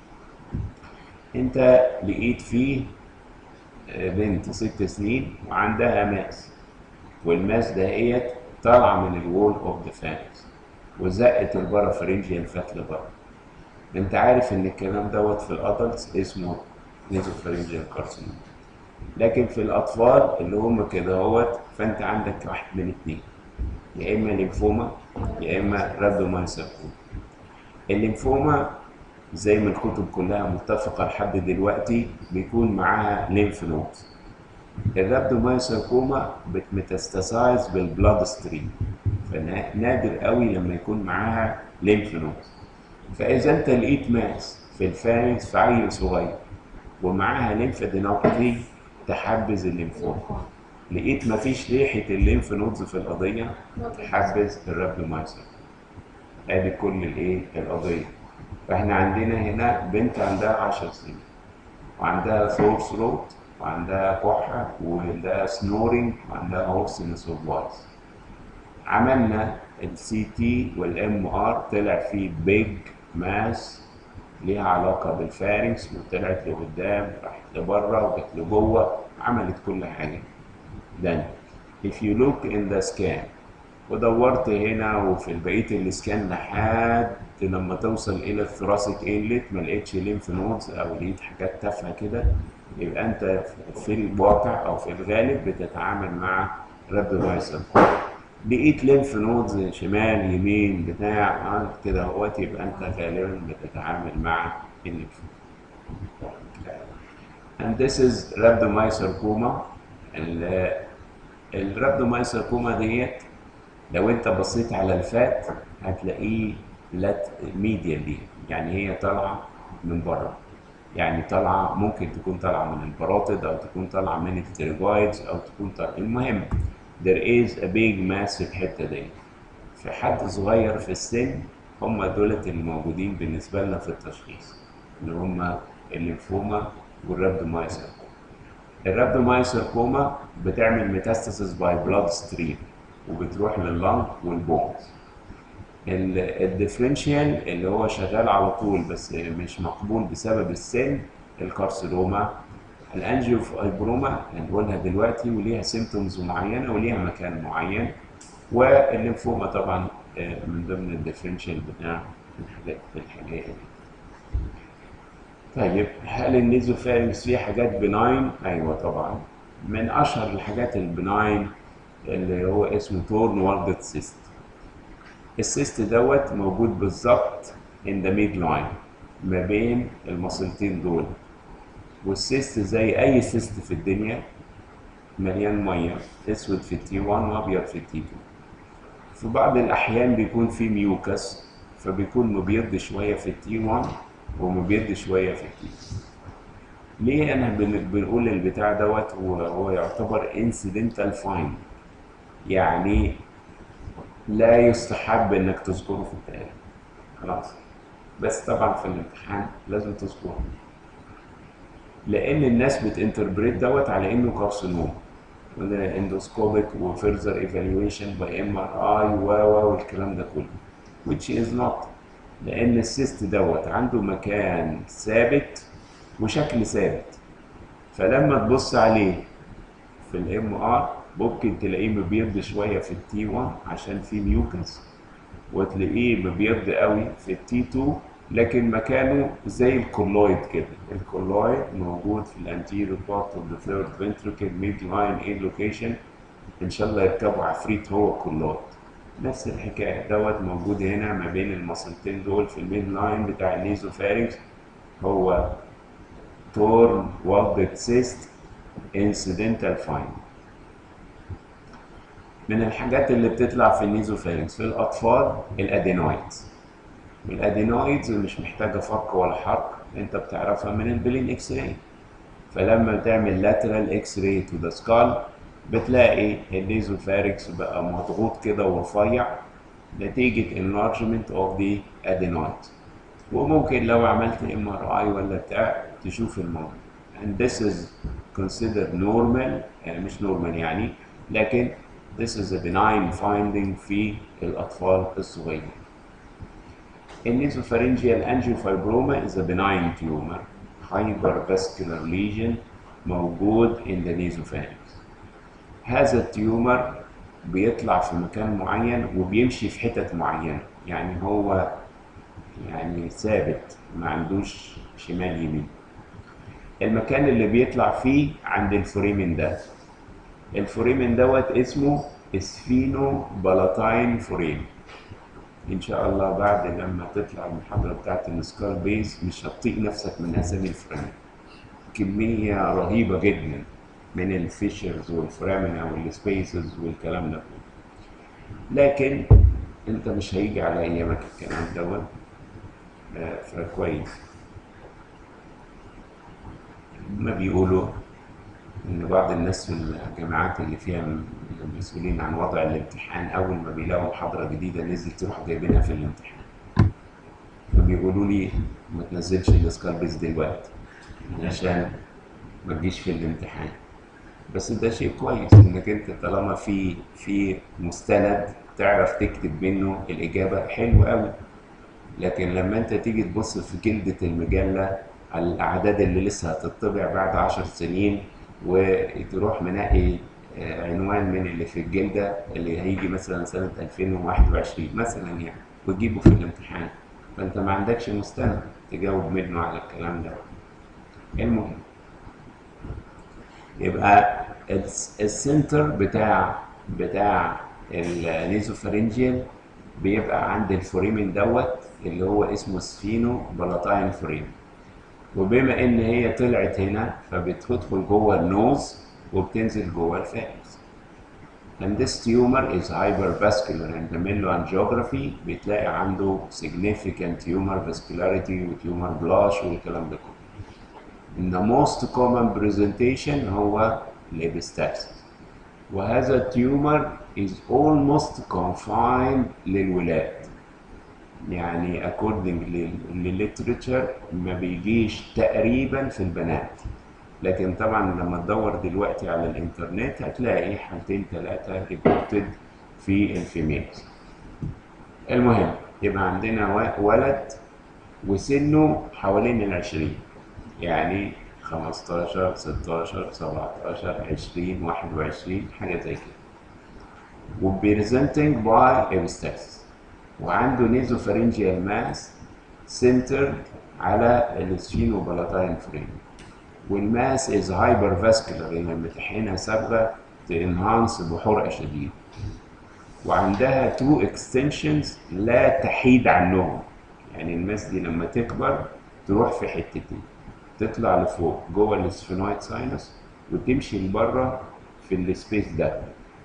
أنت لقيت فيه بنت ست سنين وعندها ماس والماس دهيت طالعة من الوول اوف ذا فانكس وزقت البارافرنجيال فات لبره انت عارف ان الكلام دوت في الادلتس اسمه نيزوفرنجيال كارسينوما لكن في الاطفال اللي هم كده اهوت فانت عندك واحد من اتنين يا اما ليمفوما يا اما رابدومايساركوما الليمفوما زي ما الكتب كلها متفقة لحد دلوقتي بيكون معاها ليمف نودز الرابدومايوساركوما بتميتاستاسايز بالبلاد ستريم فنادر قوي لما يكون معاها ليمف نودز فاذا انت لقيت ماس في الفارنكس في عيل صغير ومعاها ليمفادينوباثي تحبذ الليمفوما لقيت مفيش ريحه الليمف نودز في القضيه تحبذ الرابدومايوساركوما ادي كل الايه القضيه فاحنا عندنا هنا بنت عندها 10 سنين وعندها ثور ثروت وعندها كحه وعندها سنورنج وعندها هورسنس اوف فويس عملنا السي تي والام ار طلع فيه بيج ماس ليها علاقه بالفارنكس وطلعت لقدام راحت لبره وجت لجوه عملت كل حاجه then if you look in the scan ودورت هنا وفي بقيه الاسكان لحد لما توصل الى الثراسيك انلت ما لقيتش ليمف نودز او لقيت حاجات تافهه كده يبقى انت في الواقع او في الغالب بتتعامل مع رابدومايسر لقيت ليمف نودز شمال يمين بتاع آه كده اهوت يبقى انت غالبا بتتعامل مع الليمف and this is rhabdomyosarcoma الرابدومايوساركوما ديت لو انت بصيت على الفات هتلاقيه لات ميديالي يعني هي طالعه من بره يعني طالعه ممكن تكون طالعه من الباروتيد او تكون طالعه من التيرجويدز او تكون طالعه المهم there is a big mass في الحته دي في حد صغير في السن هم دولت اللي موجودين بالنسبه لنا في التشخيص اللي هم الليمفوما والرابدومايوساركوما الرابدومايوساركوما بتعمل ميتاستاسيس باي بلاد ستريم وبتروح لللنج والبونز الديفرنشال اللي هو شغال على طول بس مش مقبول بسبب السن الكارسينوما الانجيوفايبروما هنقولها دلوقتي وليها سيمتومز معينه وليها مكان معين والليمفوما طبعا من ضمن الديفرنشال بتاع الحاجات الحاجات دي طيب هل النيزوفارنكس فيه حاجات بناين؟ ايوه طبعا من اشهر الحاجات البناين اللي هو اسمه تورن واردت سيست السيست دوت موجود بالظبط in the mid line ما بين المصلتين دول والسيست زي اي سيست في الدنيا مليان ميه اسود في التي 1 وابيض في التي 2 في بعض الاحيان بيكون في ميوكس فبيكون مبيض شويه في التي 1 ومبيض شويه في التي 2 ليه انا بنقول البتاع دوت هو يعتبر انسيدنتال فايند يعني لا يستحب انك تذكره في التاريخ خلاص بس طبعا في الامتحان لازم تذكره لان الناس بتنتربريت دوت على انه كارسينوم وده اندوسكوبيك وفيرزر ايفالويشن باي ام ار اي و و والكلام ده كله which is not لان السيست دوت عنده مكان ثابت وشكل ثابت فلما تبص عليه في الام ار ممكن تلاقيه مبيض شويه في التي 1 عشان في ميوكس وتلاقيه مبيض قوي في التي 2 لكن مكانه زي الكولويد كده الكولويد موجود في الانتيريور بارت اوف ذا ثيرد فنتريكل ميد لاين ايه لوكيشن ان شاء الله يركبوا عفريت هو كولويد نفس الحكايه دوت موجود هنا ما بين المصلتين دول في الميد لاين بتاع النيزوفارينكس هو تورن والدت سيست انسيدنتال فايند من الحاجات اللي بتطلع في النيزوفارينكس في الاطفال الادينويدز والادينويدز مش محتاجه فك ولا حرق انت بتعرفها من البلين اكس راي فلما تعمل لاترال اكس راي تو ذا سكال بتلاقي النيزوفارينكس بقى مضغوط كده ورفيع نتيجه enlargement of the adenoids وممكن لو عملت ام ار اي ولا بتاع تشوف الموضوع and this is considered normal يعني مش normal يعني لكن this is a benign finding في الأطفال الصغيرين. النيزوفارنجيال angiofibroما is a benign tumor hypervascular lesion موجود in the nasopharynx. هذا التيومر بيطلع في مكان معين وبيمشي في حتت معينة يعني هو يعني ثابت ما عندوش شمال يمين المكان اللي بيطلع فيه عند الفوريمين ده الفوريمين دوت اسمه اسفينو بلاتاين فوريم ان شاء الله بعد لما تطلع المحاضره بتاعت السكال بيز مش هتطيق نفسك من اسامي الفرامل كميه رهيبه جدا من الفيشرز والفرامنا والسبيسز والكلام ده كله لكن انت مش هيجي على ايامك الكلام دوت آه، فكويس ما بيقولوا ان بعض الناس في الجامعات اللي فيها المسؤولين عن وضع الامتحان اول ما بيلاقوا محاضره جديده نزلت يروحوا جايبينها في الامتحان فبيقولوا لي ما تنزلش السكالبس دلوقتي عشان ما تجيش في الامتحان بس ده شيء كويس انك انت طالما في في مستند تعرف تكتب منه الاجابه حلو قوي لكن لما انت تيجي تبص في جلدة المجلة على الأعداد اللي لسه هتطبع بعد عشر سنين وتروح منقي آه، عنوان من اللي في الجلدة اللي هيجي مثلا سنة 2021 مثلا يعني وتجيبه في الامتحان فأنت ما عندكش مستند تجاوب منه على الكلام ده المهم يبقى الس- السنتر بتاع بتاع النيزوفارنجيال بيبقى عند الفوريمين دوت اللي هو اسمه سفينو بلاتاين فوريمين وبما ان هي طلعت هنا فبتدخل جوه النوز وبتنزل جوه الفارس and this tumor is hypervascular and the angiography بتلاقي عنده significant tumor vascularity وtumor blush والكلام ده كله in the most common presentation هو الابستاكسس وهذا التيومر is almost confined للولاد يعني according لل- للليتريتشر ما بيجيش تقريبا في البنات لكن طبعا لما تدور دلوقتي على الانترنت هتلاقي حالتين ثلاثة ريبورتد في الفيميلز المهم يبقى عندنا و- ولد وسنه حوالين العشرين يعني 15 16 17 20 21 حاجة زي كده وبريزنتنج باي epistaxis وعنده نيزوفارنجيال ماس سنتر على السفينوبلاتاين فريم والماس از هايبر فاسكولار لما تحقنها صبغه تنهانس بحرقه شديد وعندها تو اكستنشنز لا تحيد عنهم يعني الماس دي لما تكبر تروح في حتتين تطلع لفوق جوه السفينويد ساينس وتمشي لبره في السبيس ده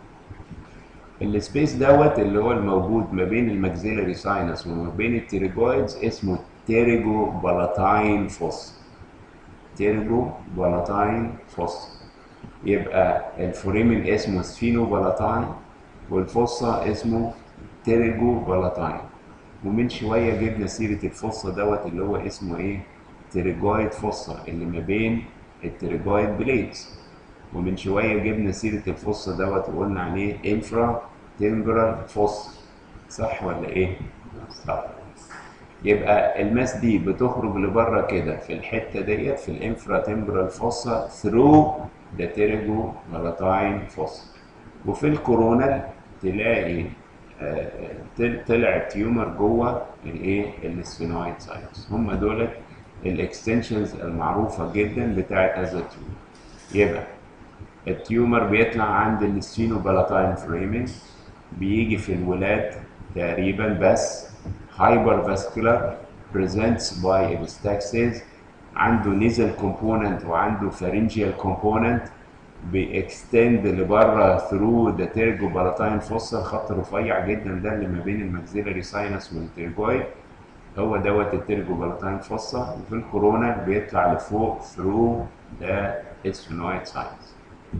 السبيس دوت اللي هو الموجود ما بين الماكسيلاري ساينس وما بين التيريجويدز اسمه تيريجو بالاتاين فوس تيريجو بالاتاين فوس يبقى الفوريمين اسمه سفينو بالاتاين والفوسا اسمه تيريجو بالاتاين ومن شويه جبنا سيره الفوسا دوت اللي هو اسمه ايه تيريجويد فوسا اللي ما بين التيريجويد بليدز ومن شويه جبنا سيره الفص دوت وقلنا عليه انفرا تمبرال فص صح ولا ايه؟ صح يبقى الماس دي بتخرج لبره كده في الحته ديت في الانفرا تمبرال فوسا ثرو ذا تيريجو مالاتاين فوسا وفي الكورونال تلاقي آه، طل- طلع تيومر جوه الايه السفينويد سايتس هم دول الاكستنشنز المعروفه جدا بتاعت هذا التيومر يبقى التيومر بيطلع عند السفينوبلاتاين فريمين بيجي في الولاد تقريبا بس هايبر فاسكولار presents by epistaxis عنده نيزل كومبوننت وعنده فارنجيال كومبوننت بيكستند لبره ثرو ذا تيرجو بالاتاين فوسا خط رفيع جدا ده اللي ما بين الماكسيلاري ساينس والتيرجويد هو دوت التيرجو بالاتاين فوسا وفي الكورونا بيطلع لفوق ثرو ذا اسفينويد ساينس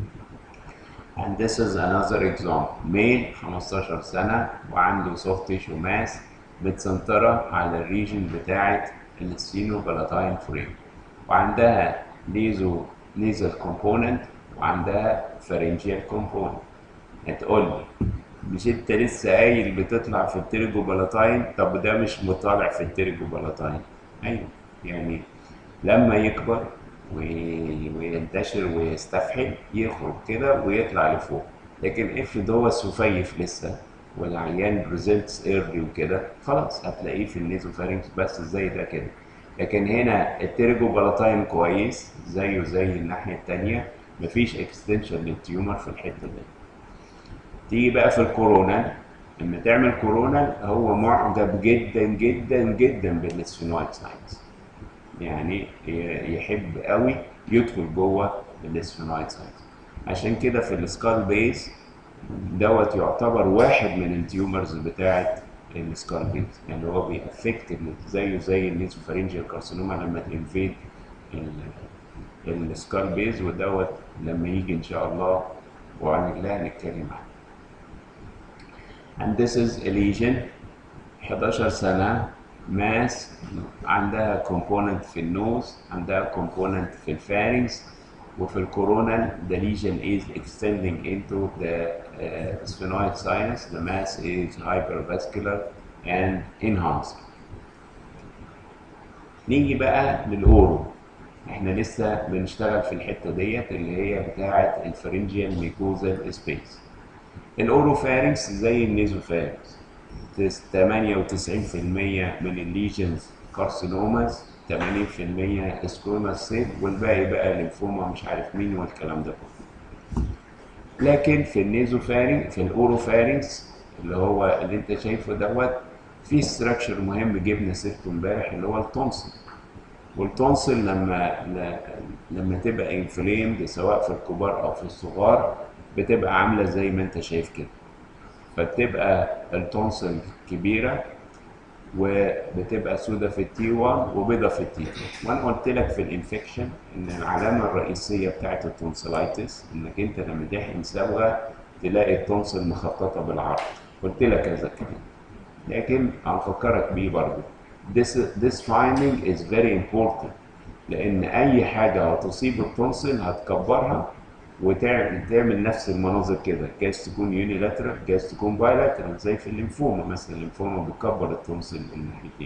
And this is another example. ميل 15 سنة وعنده soft tissue mass متسنطرة على الريجن بتاعة السينو بلاتاين فريم وعندها نيزو نيزل كومبوننت وعندها فارنجيال كومبوننت هتقول لي مش انت لسه قايل بتطلع في التيرجو بلاتاين طب ده مش مطالع في التيرجو بلاتاين ايوه يعني لما يكبر وي- وينتشر ويستفحل يخرج كده ويطلع لفوق لكن افرض هو سفيف لسه والعيان بريزلتس ايرلي وكده خلاص هتلاقيه في النيزوفارينكس بس زي ده كده لكن هنا التيرجو بلاتاين كويس زيه زي الناحيه التانيه مفيش اكستنشن للتيومر في الحته دي تيجي بقى في الكورونا لما تعمل كورونا هو معجب جدا جدا جدا بالسفينويد ساينس يعني ي- يحب قوي يدخل جوه السفينويد ساينس عشان كده في السكال بيز دوت يعتبر واحد من التيومرز بتاعه السكال بيز يعني هو بيأفكت زيه زي النيزوفارينجيال كارسينوما لما تنفيد السكال بيز ودوت لما يجي ان شاء الله وعن الله نتكلم عنه and this is a lesion 11 سنة ماس عندها component في النوز عندها component في الفارنكس وفي الكورونا the lesion is extending into the uh, sphenoid sinus the mass is hypervascular and enhanced نيجي بقى للأورو احنا لسه بنشتغل في الحتة ديت اللي هي بتاعة الفرنجيال ميكوزال سبيس الاوروفارنكس زي النيزوفارنكس 98% من الليجنز كارسينوماز 80% سكوماس سيل والباقي بقى ليمفوما مش عارف مين والكلام ده كله لكن في النيزوفارنكس في الاوروفارنكس اللي هو اللي انت شايفه دوت في ستراكشر مهم جبنا سيرته امبارح اللي هو التونسل والتونسل لما ل- لما تبقى انفليمد سواء في الكبار او في الصغار بتبقى عامله زي ما انت شايف كده فبتبقى التونسل كبيره وبتبقى سودة في التي 1 وبيضة في التي 2 وانا قلت لك في الانفكشن ان العلامه الرئيسيه بتاعت التونسلايتس انك انت لما تحقن صبغه تلاقي التونسل مخططه بالعرض قلت لك كذا كده لكن هنفكرك بيه برضه this this finding is very important لان اي حاجه هتصيب التونسل هتكبرها وتعمل تعمل نفس المناظر كده جايز تكون يونيلاترال جايز تكون بايلاترال زي في الليمفوما مثلا الليمفوما بتكبر التونسل الناحيتين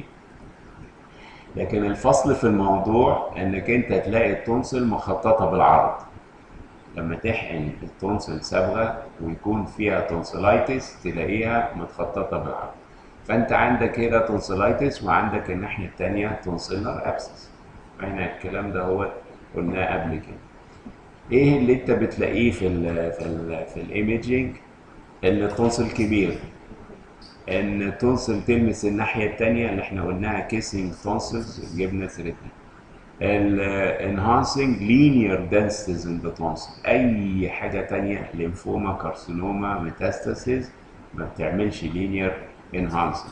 لكن الفصل في الموضوع انك انت تلاقي التونسل مخططه بالعرض لما تحقن التونسل صبغه ويكون فيها تونسلايتس تلاقيها متخططه بالعرض فانت عندك هنا تونسلايتس وعندك الناحيه الثانيه تونسيلر ابسس احنا الكلام ده هو قلناه قبل كده ايه اللي انت بتلاقيه في ال في ال في الايميجينج ان التونسل كبير ان التونسل تلمس الناحيه الثانيه اللي احنا قلناها كيسنج تونسلز جبنا سيرتها الانهانسنج لينير دنسز ان ذا تونسل اي حاجه تانية ليمفوما كارسينوما ميتاستاسيز ما بتعملش لينير انهانسنج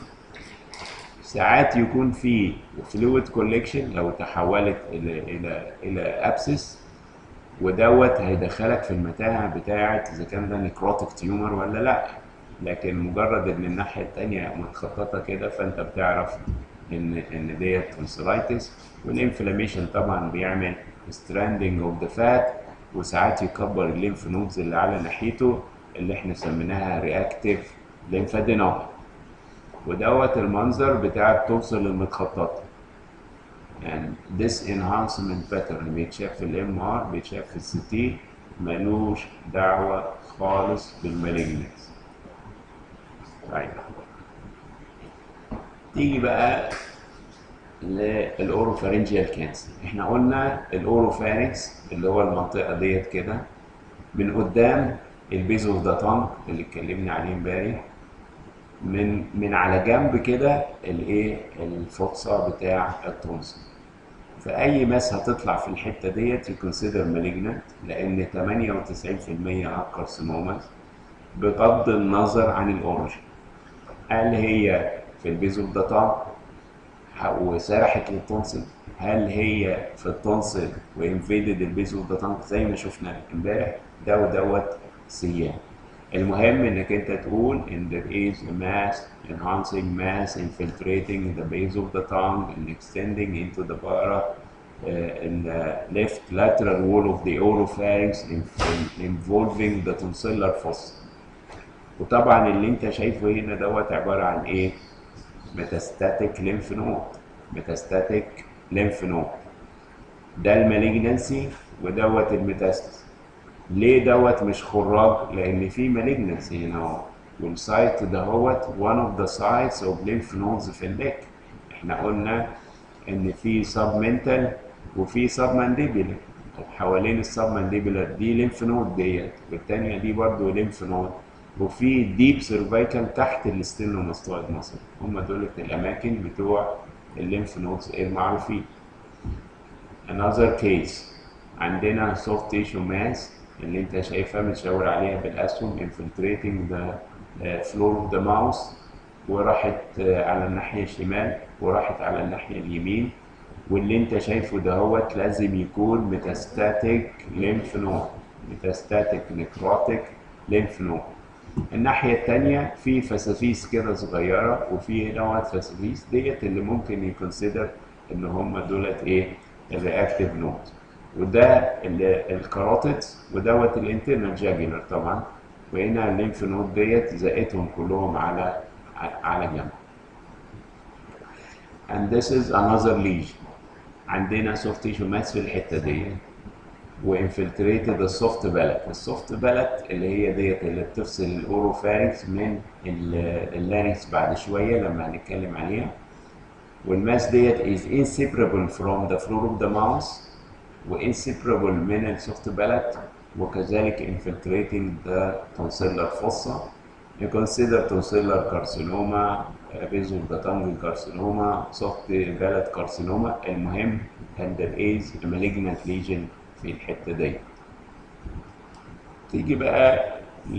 ساعات يكون في فلويد كوليكشن لو تحولت الى الى الى ابسس ودوت هيدخلك في المتاهه بتاعه اذا كان ده نيكروتيك تيومر ولا لا لكن مجرد ان الناحيه الثانيه متخططه كده فانت بتعرف ان ان ديت تونسلايتس والانفلاميشن طبعا بيعمل ستراندنج اوف ذا فات وساعات يكبر الليمف نودز اللي على ناحيته اللي احنا سميناها رياكتيف ليمفادينوما ودوت المنظر بتاع التونسل المتخططه يعني this enhancement pattern بيتشاف في الام ار بيتشاف في السي تي ملوش دعوه خالص بالمالجنس طيب تيجي بقى للاوروفارنجيال كانسر احنا قلنا الاوروفارنكس اللي هو المنطقه ديت كده من قدام البيز اوف ذا تانج اللي اتكلمنا عليه امبارح من من على جنب كده الايه الفرصه بتاع التونسل فاي ماس هتطلع في الحته ديت يكونسيدر مالجنت لان 98% على الكارسينوماز بغض النظر عن الاوريجن هل هي في البيز اوف ذا تانج وسرحت للتونسل هل هي في التونسل وانفيدد البيز اوف ذا تانج زي ما شفنا امبارح ده ودوت سيان المهم انك انت تقول ان there is a mass enhancing mass infiltrating the base of the tongue and extending into the para uh, in the left lateral wall of the oropharynx in- involving the tonsillar fossa وطبعا اللي انت شايفه هنا دوت عباره عن ايه؟ ميتاستاتيك ليمف نود ميتاستاتيك ليمف نود ده المالجنسي ودوت الميتاستس ليه دوت مش خراج لان في مالجنسي هنا اهو والسايت دهوت one of the sites of lymph nodes في الليك احنا قلنا ان في سب منتال وفي سب مانديبيلر حوالين السب مانديبيلر دي ليمف نود ديت والتانية دي برضو ليمف نود وفي ديب سيرفايكال تحت الاستينوماستويد ماسل هم دول الاماكن بتوع الليمف نودز المعروفين another case عندنا soft tissue mass اللي انت شايفها متشاور عليها بالاسهم infiltrating the uh, floor of the mouth وراحت uh, على الناحية الشمال وراحت على الناحية اليمين واللي انت شايفه دهوت لازم يكون ميتاستاتيك ليمف نود ميتاستاتيك نكروتيك ليمف نود الناحية التانية في فسافيس كده صغيرة وفي نوعات فسافيس ديت اللي ممكن يكونسيدر ان هم دولت ايه الرياكتيف نود وده الكاروتيد ودوت الانترنال جاجولار طبعا وهنا الليمف نود ديت زقتهم كلهم على على جنب and this is another lesion عندنا soft tissue mass في الحته دي وانفلتريتد السوفت بالت السوفت بالت اللي هي ديت اللي بتفصل الاوروفارينكس من اللارينكس بعد شويه لما هنتكلم عليها والماس ديت is inseparable from the floor of the mouth وinseparable من السوفت بالت وكذلك infiltrating the tonsillar fossa You consider tonsillar carcinoma, base of the tongue carcinoma, soft palate carcinoma المهم and there is a malignant lesion في الحته دي. تيجي بقى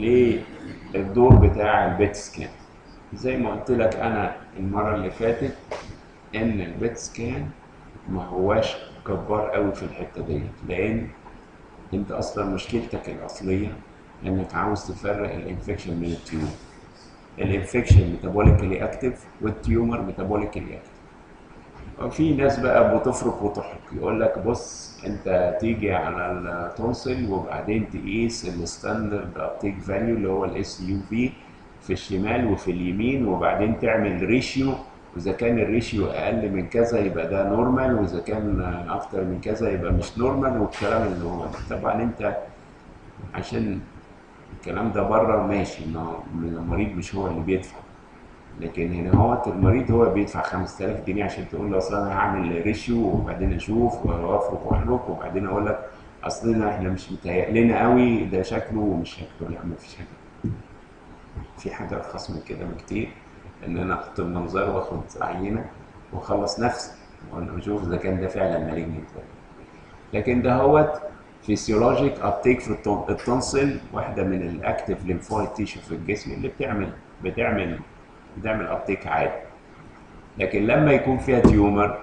للدور بتاع البيت سكان. زي ما قلت لك انا المره اللي فاتت ان البيت سكان ما هواش جبار قوي في الحته دي لان انت اصلا مشكلتك الاصليه انك عاوز تفرق الانفكشن من التيومر. الانفكشن ميتابوليكالي اكتف والتيومر ميتابوليكالي اكتف. وفي ناس بقى بتفرق وتحرق يقول لك بص انت تيجي على التونسل وبعدين تقيس الستاندرد ابتيك فاليو اللي هو الاس يو في في الشمال وفي اليمين وبعدين تعمل ريشيو واذا كان الريشيو اقل من كذا يبقى ده نورمال واذا كان اكتر من كذا يبقى مش نورمال والكلام اللي هو ده. طبعا انت عشان الكلام ده بره ماشي انه المريض مش هو اللي بيدفع لكن هنا هو المريض هو بيدفع 5000 جنيه عشان تقول له اصل انا هعمل ريشيو وبعدين اشوف وافرك واحرك وبعدين اقول لك اصلنا احنا مش متهيأ لنا قوي ده شكله ومش شكله لا مفيش حاجه في حاجه ارخص من كده بكتير ان انا احط المنظار واخد عينه واخلص نفسي وانا اشوف اذا كان ده فعلا مالجنت لكن ده هوت فيسيولوجيك ابتيك في التونسل واحده من الاكتف ليمفويد تيشو في الجسم اللي بتعمل بتعمل بتعمل ابتيك عادي لكن لما يكون فيها تيومر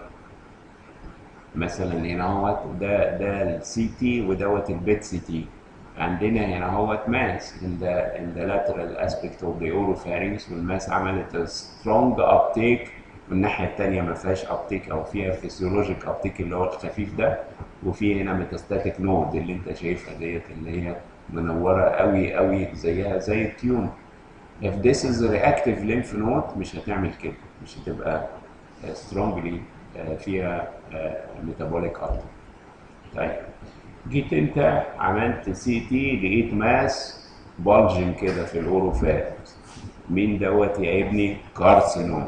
مثلا هنا اهوت ده ده السي تي ودوت البيت سي تي عندنا هنا اهوت ماس in the in the lateral aspect of the oropharynx والماس عملت strong uptake والناحيه الثانيه ما فيهاش ابتيك او فيها فيسيولوجيك ابتيك اللي هو الخفيف ده وفي هنا ميتاستاتيك نود اللي انت شايفها ديت اللي هي منوره قوي قوي زيها زي التيومر if this is a reactive lymph node مش هتعمل كده مش هتبقى strongly فيها metabolic artery طيب جيت انت عملت سي تي لقيت ماس بلجن كده في الاوروفارينكس مين دوت يا ابني كارسينوم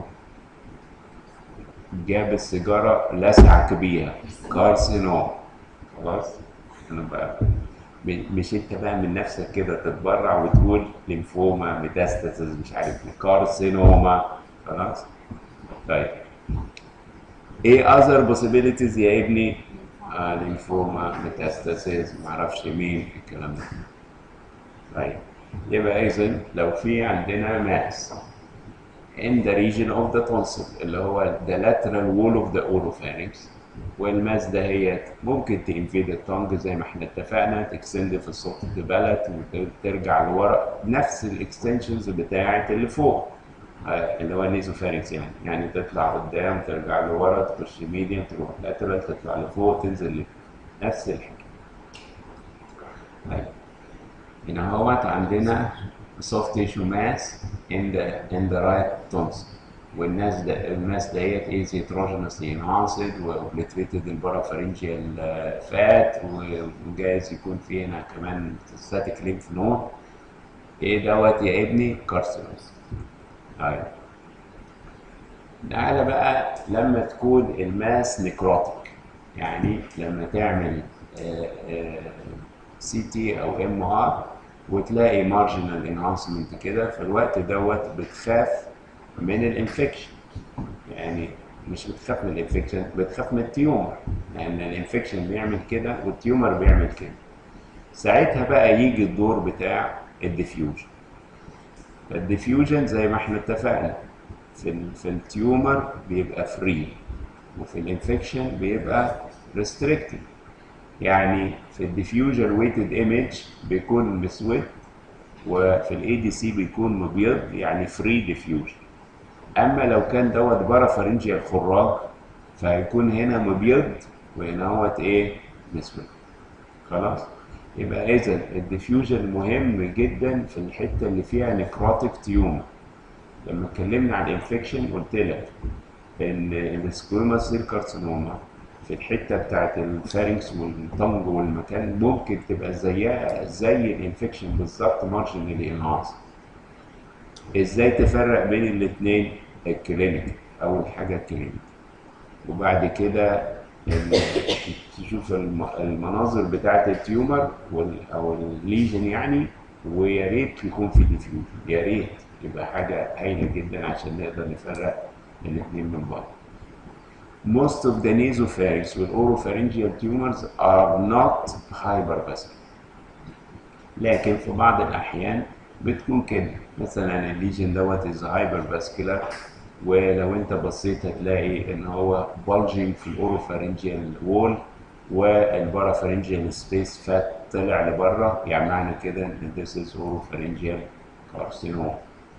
جاب السيجاره لسعك بيها كارسينوم خلاص انا بقى مش انت بقى من نفسك كده تتبرع وتقول ليمفوما ميتاستاسيس مش عارف كارسينوما خلاص طيب ايه اذر possibilities يا ابني آه ليمفوما ميتاستاسيس معرفش مين الكلام ده طيب يبقى اذا لو في عندنا ماس in the region of the tonsil اللي هو the lateral wall of the oropharynx والماس دهيت ممكن تنفيد التونج زي ما احنا اتفقنا تكسند في الصوت بلت وترجع لورا نفس الاكستنشنز بتاعت اللي فوق اللي هو النيزوفارينكس يعني يعني تطلع قدام ترجع لورا تخش ميديم تروح لاترال تطلع لفوق تنزل لفوق نفس الحكايه طيب هنا اهوت عندنا soft tissue mass in the in the right tonsil والناس ده الناس ديت is heterogeneously enhanced وobliterated البارافارنجيال فات وجايز يكون في هنا كمان static lymph node ايه دوت يا ابني كارسينوس ايوه تعالى بقى لما تكون الماس نكروتيك يعني لما تعمل سي تي او ام ار وتلاقي مارجنال انهانسمنت كده في الوقت دوت بتخاف من الانفكشن يعني مش بتخاف من الانفكشن بتخاف من التيومر لان الانفكشن بيعمل كده والتيومر بيعمل كده ساعتها بقى يجي الدور بتاع الديفيوجن الديفيوجن زي ما احنا اتفقنا في ال في التيومر بيبقى فري وفي الانفكشن بيبقى ريستريكتد يعني في الديفيوجن ويتد ايمج بيكون مسود وفي الاي دي سي بيكون مبيض يعني فري ديفيوجن اما لو كان دوت بارافارنجيال خراج فهيكون هنا مبيض وهنا هوت ايه مسود خلاص يبقى اذا الديفيوجن مهم جدا في الحته اللي فيها نكروتيك تيومر لما اتكلمنا عن الانفكشن قلت لك ان السكويما سيل كارسينوما في الحته بتاعت الفارنكس والطنج والمكان ممكن تبقى زيها زي الانفكشن بالظبط مارجنالي انهانس ازاي تفرق بين الاثنين الكلينيك اول حاجه الكلينيك وبعد كده ال- تشوف الم- المناظر بتاعت التيومر وال- او الليجن يعني ويا ريت يكون في ديفيوجن يا ريت يبقى حاجه هايله جدا عشان نقدر نفرق الاثنين من بعض most of the nasopharynx والoropharyngeal tumors are not hypervascular لكن في بعض الأحيان بتكون كده مثلا الليجن دوت is hypervascular ولو انت بصيت هتلاقي ان هو bulging في الاوروفارنجيال وول والبارافارنجيال سبيس فات طلع لبره يعني معنى كده ان this is oropharyngeal carcinoma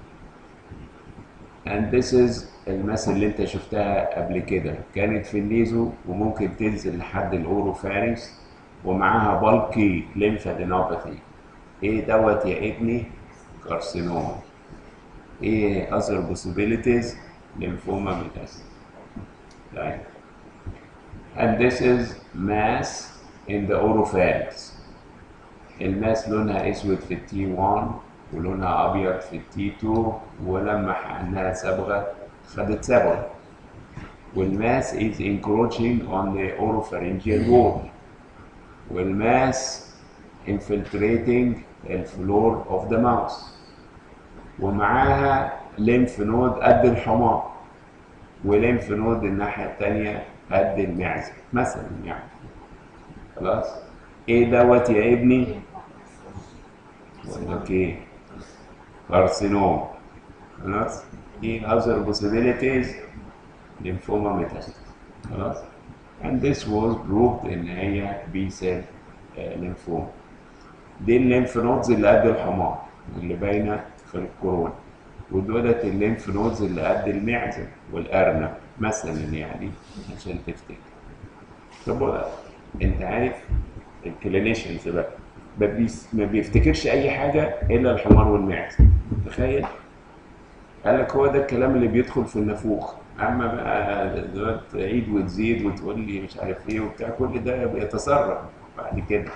and this is المثل اللي انت شفتها قبل كده كانت في النيزو وممكن تنزل لحد الاوروفارنكس ومعاها بالكي ليمفادينوباثي ايه دوت يا ابني كارسينوما ايه other possibilities lymphoma metastasis طيب and this is mass in the oropharynx الماس لونها اسود في التي 1 ولونها ابيض في التي 2 ولما حقناها صبغه خدت صبغه والماس is encroaching on the oropharyngeal wall والماس infiltrating الفلور of the mouth ومعاها ليمف نود قد الحمار وليمف نود الناحيه الثانيه قد المعزه مثلا يعني خلاص ايه دوت يا ابني بقول لك ايه كارسينوم خلاص ايه other possibilities lymphoma metastasis خلاص and this was proved ان هي B cell آه، lymphoma دي الليمف نودز اللي قد الحمار اللي باينه في الكورونا ودولت الليمف نودز اللي قد المعزه والارنب مثلا يعني عشان تفتكر طب بقى، انت عارف الكلينيشنز بقى ما بيس- ما بيفتكرش اي حاجه الا الحمار والمعزه تخيل قال لك هو ده الكلام اللي بيدخل في النافوخ اما بقى دلوقتي تعيد وتزيد وتقول لي مش عارف ايه وبتاع كل ده بيتسرب بعد كده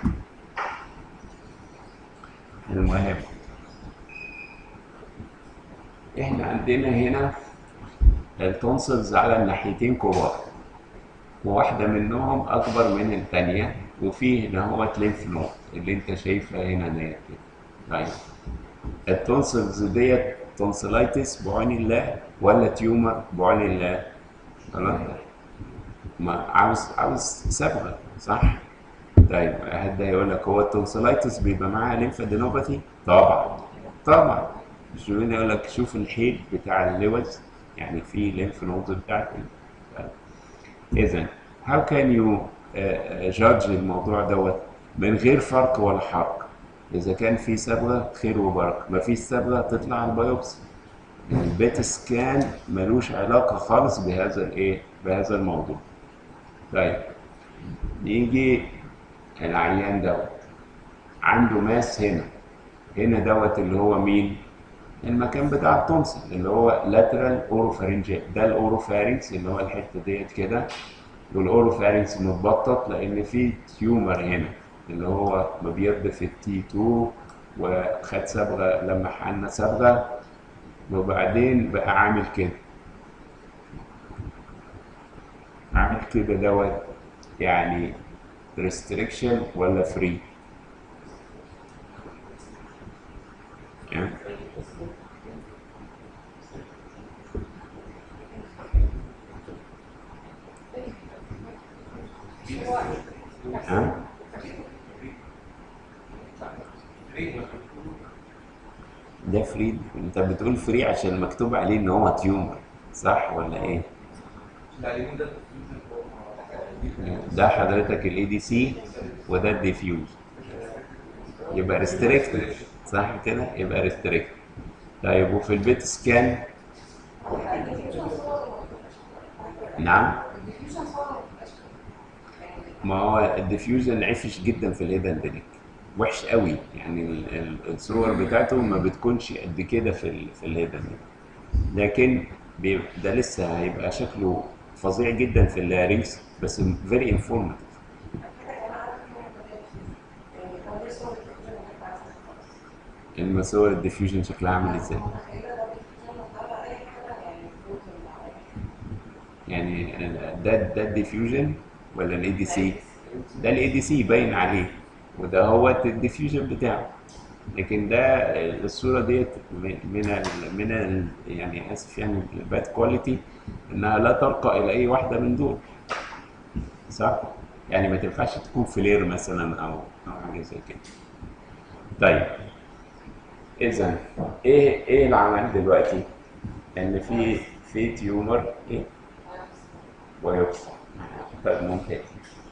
المهم احنا عندنا هنا التونسلز على الناحيتين كبار وواحدة منهم أكبر من التانية وفي هنا هو ليمف نود اللي أنت شايفها هنا ديت كده. طيب التونسلز ديت تونسلايتس بعين الله ولا تيومر بعين الله؟ خلاص ما عاوز عاوز صبغة صح؟ طيب حد هيقول لك هو التونسلايتس بيبقى معاها ليمفادينوباثي؟ طبعا طبعا مش مين يقول لك شوف الحيل بتاع اللوز يعني في ليمف نودز بتاعته اذا how can you uh, judge الموضوع دوت من غير فرق ولا حرق اذا كان في صبغه خير وبركه ما فيش صبغه تطلع على البيوبسي البيت سكان ملوش علاقه خالص بهذا الايه بهذا الموضوع طيب يجي العيان دوت عنده ماس هنا هنا دوت اللي هو مين المكان بتاع التونسل اللي هو lateral oropharyngeal ده الاوروفارينكس اللي هو الحته ديت كده والاوروفارينكس متبطط لان في تيومر هنا اللي هو مبيض في التي 2 وخد صبغه لما حقنا صبغه وبعدين بقى عامل كده عامل كده دوت يعني restriction ولا free فري ولا ده فري انت بتقول فري عشان مكتوب عليه ان هو تيومر صح ولا ايه لا اليومين ده ده حضرتك الاي دي سي وده الديفيوز يبقى ريستريكتد صح كده يبقى ريستريكتد طيب وفي البيت سكان نعم ما هو الديفيوجن عفش جدا في الهيدن دينك وحش قوي يعني ال- ال- الصور بتاعته ما بتكونش قد كده في ال في الهيدن لكن بي- ده لسه هيبقى شكله فظيع جدا في اللارينكس بس فيري انفورماتيف المسور الديفيوجن شكلها عامل ازاي يعني ده ده الديفيوجن ولا الاي دي سي ده الاي دي سي باين عليه وده هو الديفيوجن بتاعه لكن ده الصوره ديت من من ال- من ال- يعني اسف يعني الباد كواليتي انها لا ترقى الى اي واحده من دول صح يعني ما تنفعش تكون فلير مثلا او او حاجه زي كده طيب اذا ايه ايه العمل دلوقتي ان في في تيومر ايه ويبصر طيب ممتاز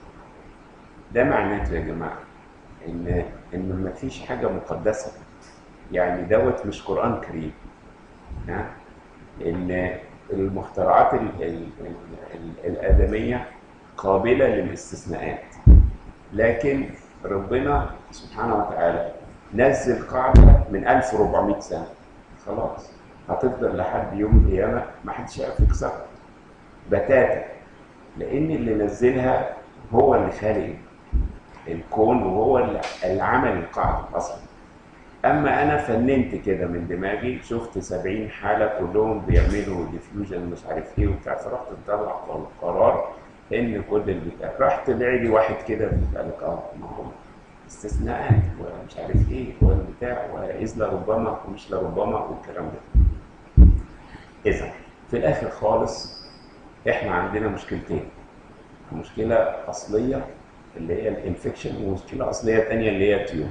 ده معناته يا جماعه ان ان ما فيش حاجه مقدسه يعني دوت مش قران كريم ها ان المخترعات ال ال ال ال الادميه قابله للاستثناءات لكن ربنا سبحانه وتعالى نزل قاعده من 1400 سنه خلاص هتفضل لحد يوم القيامه ما حدش يعرف يكسرها بتاتا لان اللي نزلها هو اللي خالق الكون وهو اللي اللي عمل القاعده اصلا اما انا فننت كده من دماغي شفت 70 حاله كلهم بيعملوا ديفيوجن مش عارف ايه وبتاع فرحت مطلع قرار ان كل اللي بتاع راح طلع لي واحد كده قال لك اه ما هو استثناءات ومش عارف ايه والبتاع واذ لربما ومش لربما والكلام ده اذا في الاخر خالص احنا عندنا مشكلتين مشكله اصليه اللي هي الانفكشن ومشكله اصليه تانية اللي هي التيوم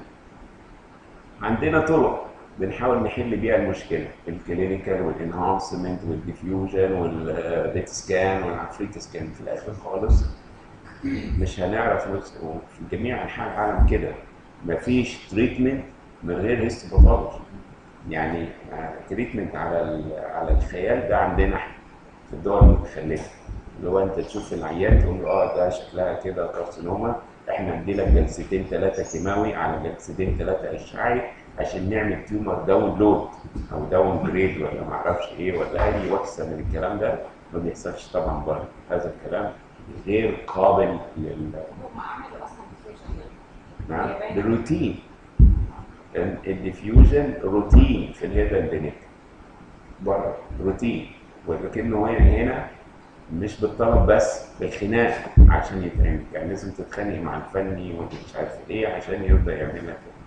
عندنا طرق بنحاول نحل بيها المشكله الكلينيكال والانهانسمنت والديفيوجن والبيت سكان والعفريت سكان في الاخر خالص مش هنعرف نوصل وفي جميع انحاء العالم كده مفيش تريتمنت من غير هيستوباثولوجي يعني تريتمنت على ال- على الخيال ده عندنا احنا في الدول المتخلفه اللي هو انت تشوف العيان تقول له اه ده شكلها كده كارسينوما احنا نديلك جلستين ثلاثه كيماوي على جلستين ثلاثه اشعاعي عشان نعمل تيومر داون لود او داون جريد ولا ما اعرفش ايه ولا اي وكسه من الكلام ده ما بيحصلش طبعا بره هذا الكلام غير قابل لل هم عملوا اصلا diffusion. نعم بالروتين ال- الديفيوجن روتين في الهيدن دينيك بره روتين ولكنه هنا هنا مش بالطلب بس بالخناق عشان يتعمل يعني لازم تتخانق مع الفني ومش عارف ايه عشان يرضى يعمل لك كده.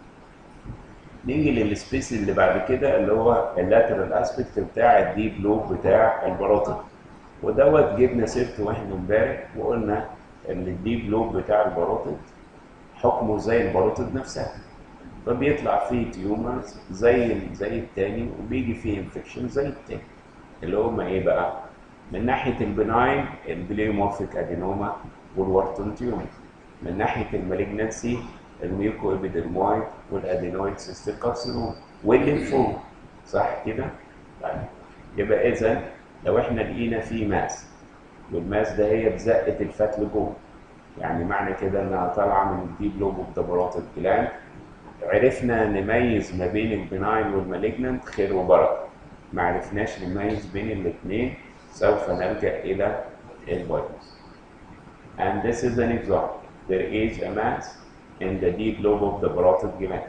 نيجي للسبيس اللي بعد كده اللي هو اللاترال اسبكت بتاع الديب لوب بتاع الباروتيد ودوت جبنا سيرته واحنا امبارح وقلنا ان الديب لوب بتاع الباروتيد حكمه زي الباروتيد نفسها فبيطلع فيه تيومرز زي زي التاني وبيجي فيه انفكشن زي التاني اللي هما ايه بقى؟ من ناحيه البناين البليومورفيك ادينوما والورتون تيومر من ناحيه المالجنسي الميوكو ابيدرمويد والادينويد سيستيك كارسينوما والليمفوما صح كده؟ طيب يبقى اذا لو احنا لقينا فيه ماس والماس ده هي بزقه الفات لجوه يعني معنى كده انها طالعه من الديب لوب اوف ذا باروتيد جلاند عرفنا نميز ما بين البناين والمالجنانت خير وبركه ما عرفناش نميز بين الاثنين سوف نلجا الى الفيروس and this is an example there is a mass in the deep lobe of the parotid gland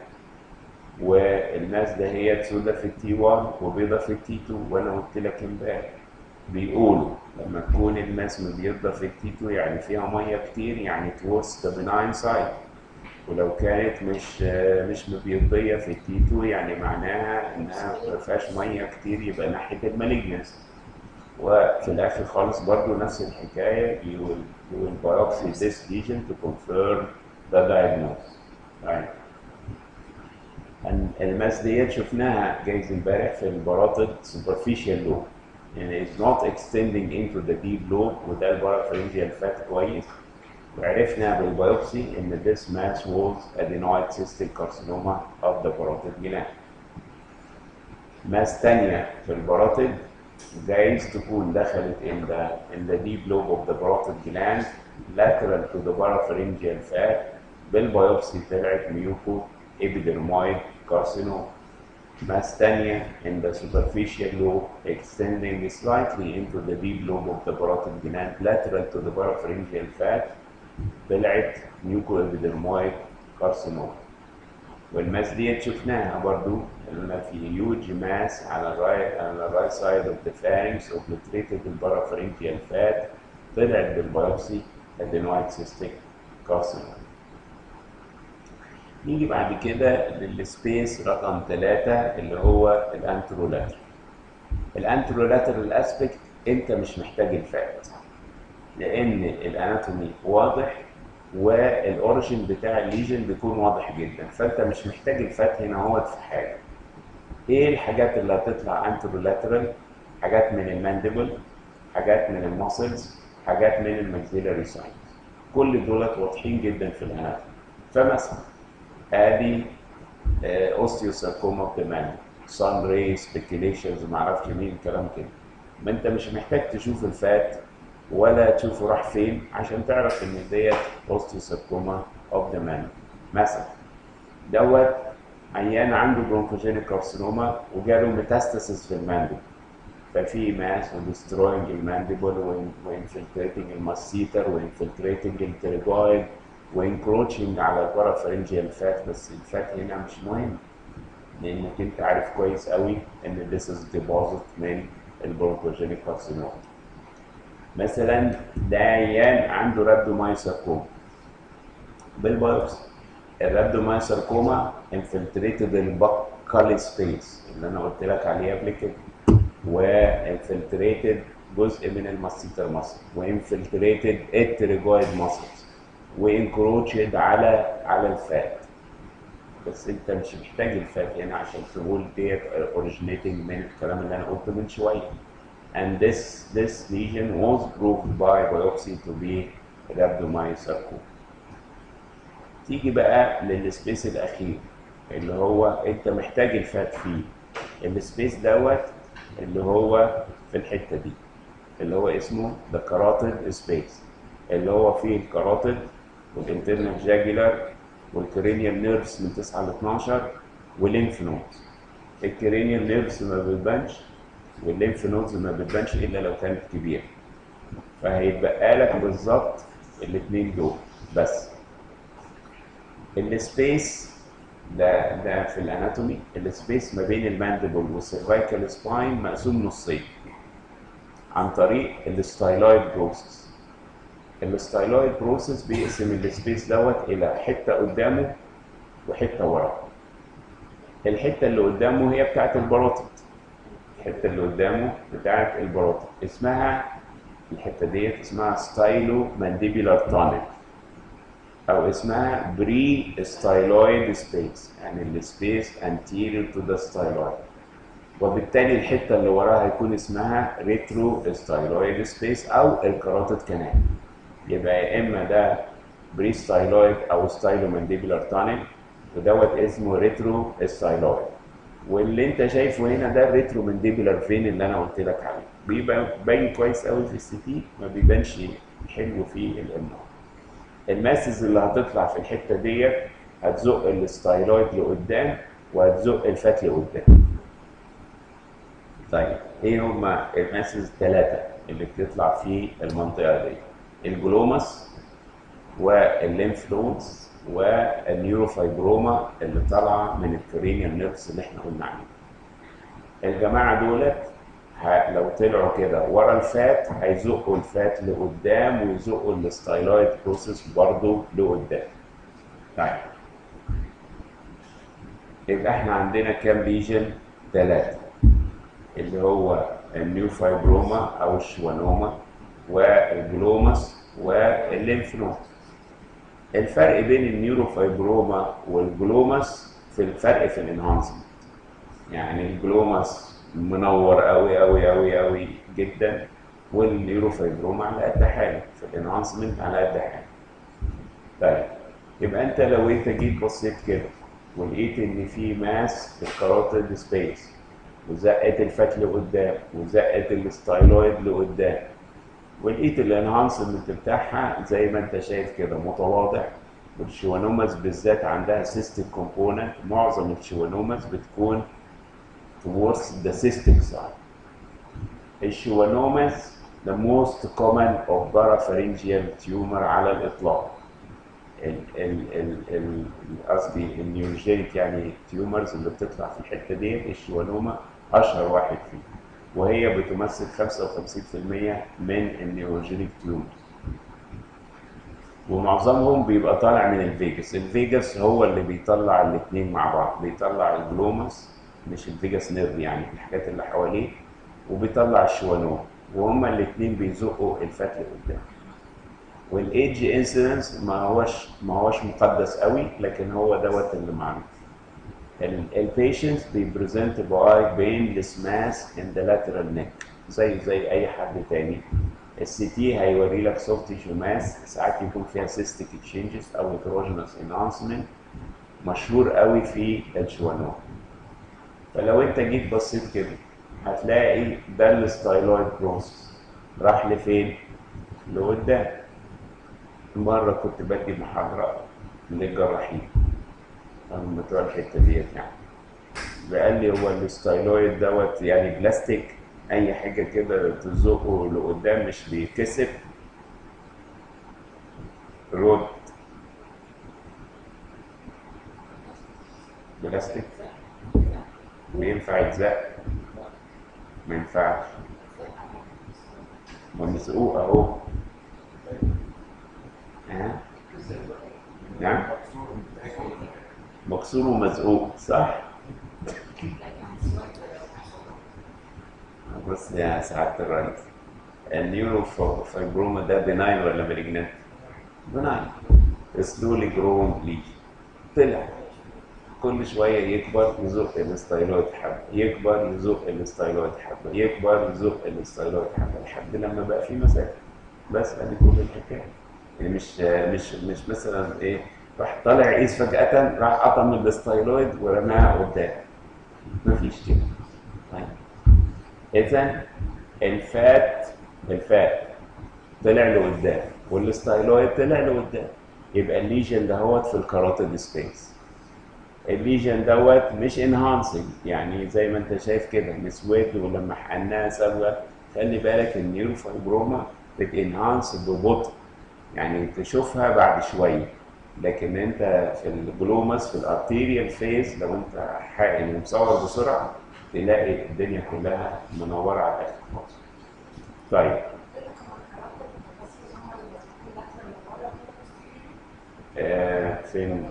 والماس ده هي سودا في التي 1 وبيضة في التي 2 وانا قلت لك امبارح بيقولوا لما تكون الماس مبيضة في التي 2 يعني فيها ميه كتير يعني towards the benign side ولو كانت مش مش مبيضية في التي 2 يعني معناها انها ما فيهاش ميه كتير يبقى ناحية المالجنس وفي الاخر خالص برضو نفس الحكاية you will, you will biopsy this lesion to confirm ده دايجنوز طيب ال- الماس ديت شفناها جايز امبارح في الباراتid superficial lobe يعني it's not extending into the deep lobe وده البارافرنجيال فات كويس وعرفنا بالبيوبسي ان this mass was adenoid cystic carcinoma of the parotid gland ماس تانية في الباراتid جايز تكون دخلت in the in the deep lobe of the parotid gland lateral to the parapharyngeal fat بالبيوبسي طلعت ميوكو epidermoid carcinoma ماس تانية in the superficial lobe extending slightly into the deep lobe of the parotid gland lateral to the parapharyngeal fat طلعت ميوكو epidermoid carcinoma والماس ديت شفناها برضو ان في هيوج ماس على الرايت على الرايت سايد اوف ذا pharynx اوبليتريتد البارافرنجيال فات طلعت بالبيوبسي ادينويد سيستيك كارسينوما نيجي بعد كده للسبيس رقم ثلاثة اللي هو الانترولاتر الانترولاترال اسبكت انت مش محتاج الفات لان الاناتومي واضح والاوريجن بتاع الليجن بيكون واضح جدا فانت مش محتاج الفات هنا هو في حاجه ايه الحاجات اللي هتطلع انترولاترال حاجات من المانديبل حاجات من الماسلز حاجات من الماكسيلاري ساينز كل دولت واضحين جدا في الاناتومي فمثلا ادي اوستيوساركوما اوف ذا مان سان ري سبيكيليشنز ما اعرفش مين كلام كده ما انت مش محتاج تشوف الفات ولا تشوفه راح فين عشان تعرف ان ديت اوستيوساركوما اوف ذا مان مثلا دوت عيان عنده برونكوجينيك كارسينوما وجاله ميتاستاسيس في المانديبل ففي ماس وديستروينج المانديبل وانفلتريتنج الماسيتر وانفلتريتنج التريجويد وانكروتشنج على البارافرنجيال فات بس الفات هنا مش مهم لانك انت عارف كويس قوي ان this is deposit من البرونكوجينيك كارسينوما مثلا ده عيان عنده رابدومايساركوما بالبايوبسي الرابدومايساركوما انفلتريتد البكالي سبيس اللي انا قلت لك عليه قبل كده وانفلتريتد جزء من الماسيتر ماسل وانفلتريتد التريجويد ماسلز وانكروتشد على على الفات بس انت مش محتاج الفات هنا عشان تقول ديت originating من الكلام اللي انا قلته من شويه and this this lesion was proved by biopsy to be rhabdomyosarcoma. تيجي بقى للسبيس الاخير اللي هو انت محتاج الفات فيه السبيس دوت اللي هو في الحته دي اللي هو اسمه the carotid space اللي هو فيه الكاراتيد والانترنال جاجولار والكرينيال نيرفز من 9 ل 12 والليمف نودز الكرينيال نيرفز ما بتبانش والليمف نودز ما بتبانش الا لو كانت كبيره فهيتبقى لك بالظبط الاثنين دول بس السبيس ده ده في الاناتومي السبيس ما بين المانديبل والسيرفايكال سباين مقسوم نصين عن طريق الستايلويد بروسس الستايلويد بروسس بيقسم السبيس دوت الى حته قدامه وحته وراه الحته اللي قدامه هي بتاعت الباروتيد الحته اللي قدامه بتاعت الباروتيد اسمها الحته ديت اسمها ستايلو مانديبيولار تانل او اسمها بري ستايلويد سبيس يعني السبيس anterior to the styloid وبالتالي الحته اللي وراها هيكون اسمها ريترو ستايلويد سبيس او الكاروتيد كانال يبقى يا اما ده بري ستايلويد او ستايلو مانديبيولار تانل ودوت اسمه ريترو ستايلويد واللي انت شايفه هنا ده الريترو مانديبيولار فين اللي انا قلت لك عليه بيبقى باين كويس قوي في السي تي ما بيبانش حلو في الام الماسز اللي هتطلع في الحته ديت هتزق الستايلويد لقدام وهتزق الفات لقدام طيب ايه هما الماسز الثلاثه اللي بتطلع في المنطقه دي الجلوماس والليمف نودز والنيوروفايبروما اللي طالعه من الكرينيال نيرفز اللي احنا قلنا عليه الجماعه دولت ه- لو طلعوا كده ورا الفات هيزقوا الفات لقدام ويزقوا الستايلويد بروسيس برضه لقدام طيب يبقى احنا عندنا كام ليجن؟ ثلاثة اللي هو النيو فايبروما او الشوانوما والجلوماس والليمف نود الفرق بين النيوروفايبروما والجلوماس في الفرق في الانهانسمنت يعني الجلوماس منور قوي قوي قوي قوي جدا والنيوروفايبروما على قد حاله في الانهانسمنت على قد حاله طيب يبقى انت لو انت جيت بصيت كده ولقيت ان في ماس في الكاروتيد سبيس وزقت الفات لقدام وزقت الستايلويد لقدام ولقيت الانهانسمنت بتاعها زي ما انت شايف كده متواضع والشوانوماس بالذات عندها سيستيك كومبوننت معظم الشوانوماس بتكون towards the cystic side الشوانوماس the most common of parapharyngeal tumor على الإطلاق ال ال ال ال قصدي النيوروجينيك يعني التيومرز اللي بتطلع في الحتة دي الشوانوما أشهر واحد فيه وهي بتمثل 55% من النيوروجينيك تيومرز ومعظمهم بيبقى طالع من الفيجاس الفيجاس هو اللي بيطلع الاثنين مع بعض بيطلع الجلوماس مش الفيجاس نيرف يعني الحاجات اللي حواليه وبيطلع الشوانوم وهما الاثنين بيزقوا الفات لقدام والايدج انسيدنس ما هوش ما هوش مقدس قوي لكن هو دوت اللي معروف البيشنتس بيبريزنت باي بينلس ماس ان ذا لاترال نيك زي زي اي حد تاني السي تي هيوري لك سوفت تيشو ماس ساعات يكون فيها سيستيك تشينجز او هيتروجينوس انهانسمنت مشهور قوي في الشوانوم فلو انت جيت بصيت كده هتلاقي ده الستايلويد بروسس راح لفين؟ لقدام مرة كنت بدي محاضرة للجراحين هم بتوع الحتة ديت يعني فقال لي هو الستايلويد دوت يعني بلاستيك أي حاجة كده تزقه لقدام مش بيتكسر رود بلاستيك وينفع يتزق ما ينفعش ما مسقوق اهو ها نعم مكسور ومزقوق صح بص يا سعادة الرئيس النيورو فايبروما ده بناين ولا مالجنانت؟ بناين سلولي جروم ليجن طلع كل شويه يكبر يزق الستايلويد حبه يكبر يزق الستايلويد حبه يكبر يزق الستايلويد حبه لحد لما بقى في مسافه بس ادي كل الحكايه يعني مش مش مش مثلا ايه راح طالع عيس فجاه راح قطم الستايلويد ورماها قدام مفيش كده طيب اذا الفات الفات طلع لقدام والستايلويد طلع لقدام يبقى الليجن دهوت في الكاروتيد سبيس الليجن دوت مش انهانسنج يعني زي ما انت شايف كده مسود ولما حقناها سابقه خلي بالك النيوروفايبروما بتنهانس ببطء يعني تشوفها بعد شويه لكن انت في الجلوماس في الارتيريال فيز لو انت حقن ومصور بسرعه تلاقي الدنيا كلها منوره على الاخر خالص. طيب آه فين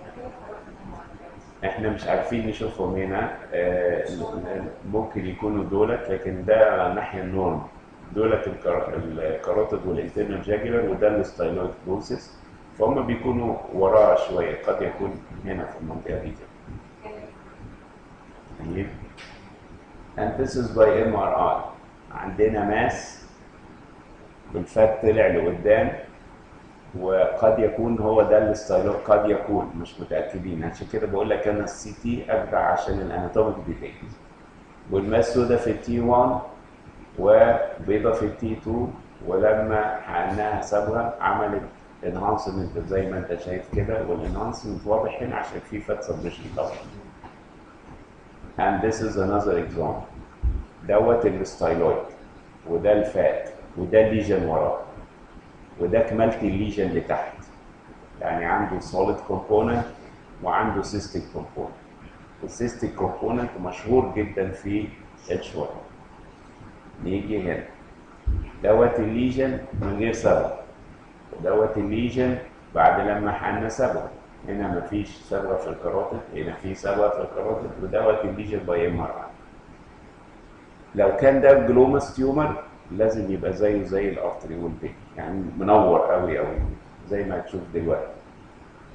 احنا مش عارفين نشوفهم هنا آه، ممكن يكونوا دولت لكن ده الناحيه النورم دولت الكرا- الكاروتيد والانترنال جاجولار وده الستايلويد بروسيس فهم بيكونوا وراها شويه قد يكون هنا في المنطقه دي كده طيب and this is by MRI عندنا ماس والفات طلع لقدام وقد يكون هو ده الستايلويد قد يكون مش متاكدين عشان كده بقول لك انا السي تي ابدع عشان الاناتوميك ديتيلز والماس سودا في التي 1 وبيضه في التي 2 ولما حقناها سابها عملت انهانسمنت زي ما انت شايف كده والانهانسمنت واضح هنا عشان في فات سبريشن طبعا and this is another example دوت الستايلويد وده الفات وده الليجن وراه وده كمالة الليجن اللي تحت يعني عنده solid component وعنده cystic component السيستيك كومبوننت مشهور جدا في الشوارع نيجي هنا دوت الليجن من غير سبب ودوت الليجن بعد لما حنا سبب هنا مفيش صبغه في الكاروتيد هنا في صبغه في الكاروتيد ودوت الليجن باي ام ار لو كان ده جلوماس تيومر لازم يبقى زيه زي الارتري والبين يعني منور قوي قوي زي ما هتشوف دلوقتي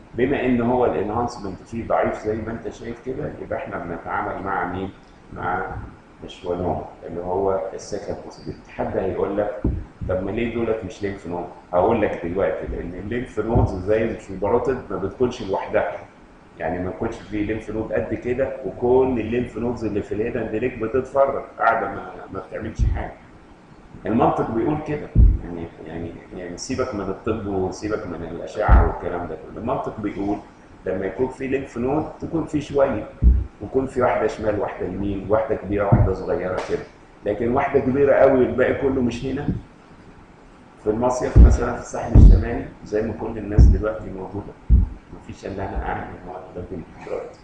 بما ان هو الانهانسمنت فيه ضعيف زي ما انت شايف كده يبقى احنا بنتعامل مع مين؟ مع الشوانوم اللي هو السكند بوسيبيلتي حد هيقول لك طب ما ليه دولت مش لينف نود؟ هقول لك دلوقتي لان اللينف نودز زي مش الباروتيد ما بتكونش لوحدها يعني ما يكونش في لينف نود قد كده وكل اللينف نودز اللي في الهيد اند نيك بتتفرج قاعده ما, ما بتعملش حاجه المنطق بيقول كده يعني يعني يعني سيبك من الطب وسيبك من الاشعه والكلام ده كله المنطق بيقول لما يكون في لينف نود تكون في شويه ويكون في واحده شمال واحده يمين واحده كبيره واحده صغيره كده لكن واحده كبيره قوي الباقي كله مش هنا في المصيف مثلا في الساحل الشمالي زي ما كل الناس دلوقتي موجوده مفيش الا انا قاعد النهارده دلوقتي